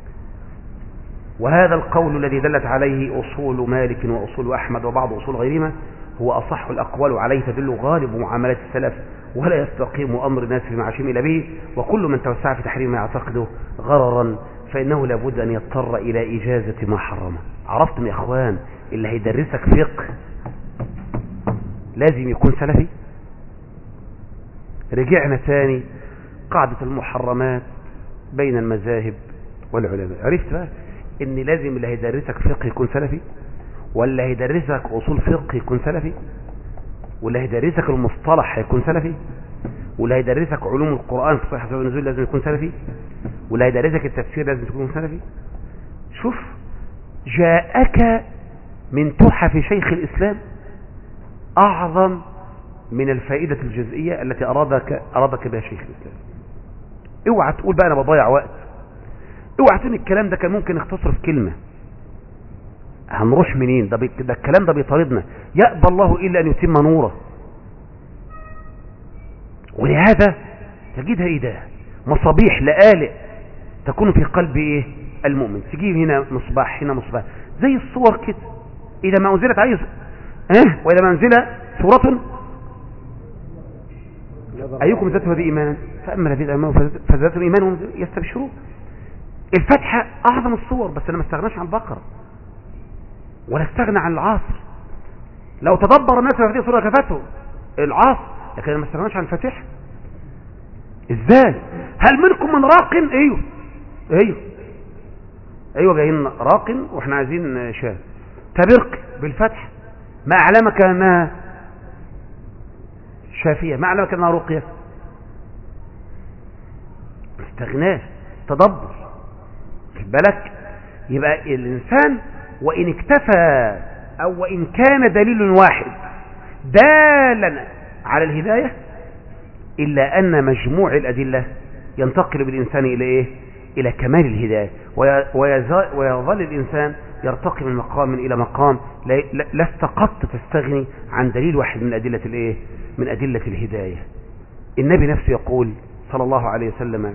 A: وهذا القول الذي دلت عليه أصول مالك وأصول أحمد وبعض أصول غيرهما هو أصح الأقوال عليه تدل غالب معاملات السلف ولا يستقيم أمر الناس في معاشهم إلى به وكل من توسع في تحريم ما يعتقده غررا فإنه لابد أن يضطر إلى إجازة ما حرمه عرفتم يا أخوان اللي هيدرسك فقه لازم يكون سلفي رجعنا ثاني قاعدة المحرمات بين المذاهب والعلماء عرفت بقى ان لازم اللي هيدرسك فقه يكون سلفي ولا هيدرسك اصول فقه يكون سلفي ولا هيدرسك المصطلح هيكون سلفي ولا هيدرسك علوم القرآن في صحيح سبب النزول لازم يكون سلفي ولا هيدرسك التفسير لازم تكون سلفي شوف جاءك من تحف شيخ الإسلام أعظم من الفائدة الجزئية التي أرادك, أرادك بها شيخ الإسلام اوعى تقول بقى أنا بضيع وقت اوعى تقول الكلام ده كان ممكن يختصر في كلمة هنروح منين ده, بي... ده الكلام ده بيطاردنا يأبى الله إلا أن يتم نوره ولهذا تجدها ايه ده مصابيح لآلئ تكون في قلب ايه المؤمن تجيب هنا مصباح هنا مصباح زي الصور كده إذا ما أنزلت عليه اه وإذا ما أنزل صورة أيكم ذاته هذه إيمان فأما الذين آمنوا فذاتهم إيمان وهم يستبشرون الفتحة أعظم الصور بس أنا ما استغناش عن البقرة ولا استغنى عن العصر لو تدبر الناس في هذه الصورة كفته العصر لكن أنا ما استغناش عن الفاتحة ازاي هل منكم من راق ايوه ايوه ايوه جايين راق واحنا عايزين شاه تبرق بالفتح ما اعلمك انها شافية ما اعلمك انها رقية استغناه تدبر خد بالك يبقى الانسان وان اكتفى او وان كان دليل واحد دالا على الهدايه إلا أن مجموع الأدلة ينتقل بالإنسان إلى إيه؟ إلى كمال الهداية ويظل الإنسان يرتقي من مقام إلى مقام لا استقدت تستغني عن دليل واحد من أدلة الإيه؟ من أدلة الهداية النبي نفسه يقول صلى الله عليه وسلم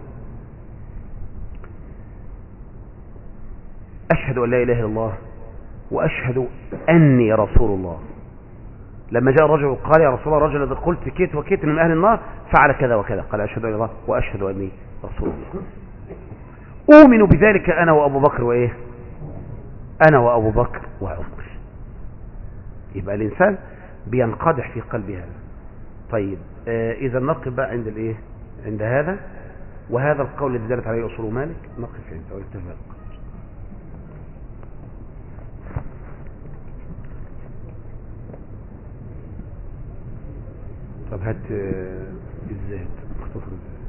A: أشهد أن لا إله إلا الله وأشهد أني رسول الله لما جاء الرجل قال يا رسول الله الرجل الذي قلت كيت وكيت من أهل النار فعل كذا وكذا قال أشهد أن الله وأشهد أني رسول الله أؤمن بذلك أنا وأبو بكر وإيه أنا وأبو بكر وعمر يبقى الإنسان بينقدح في قلب هذا طيب آه إذا نقف بقى عند الإيه عند هذا وهذا القول الذي دلت عليه أصول مالك نقف عنده والاتفاق طب هات الزهد مختصر الزهد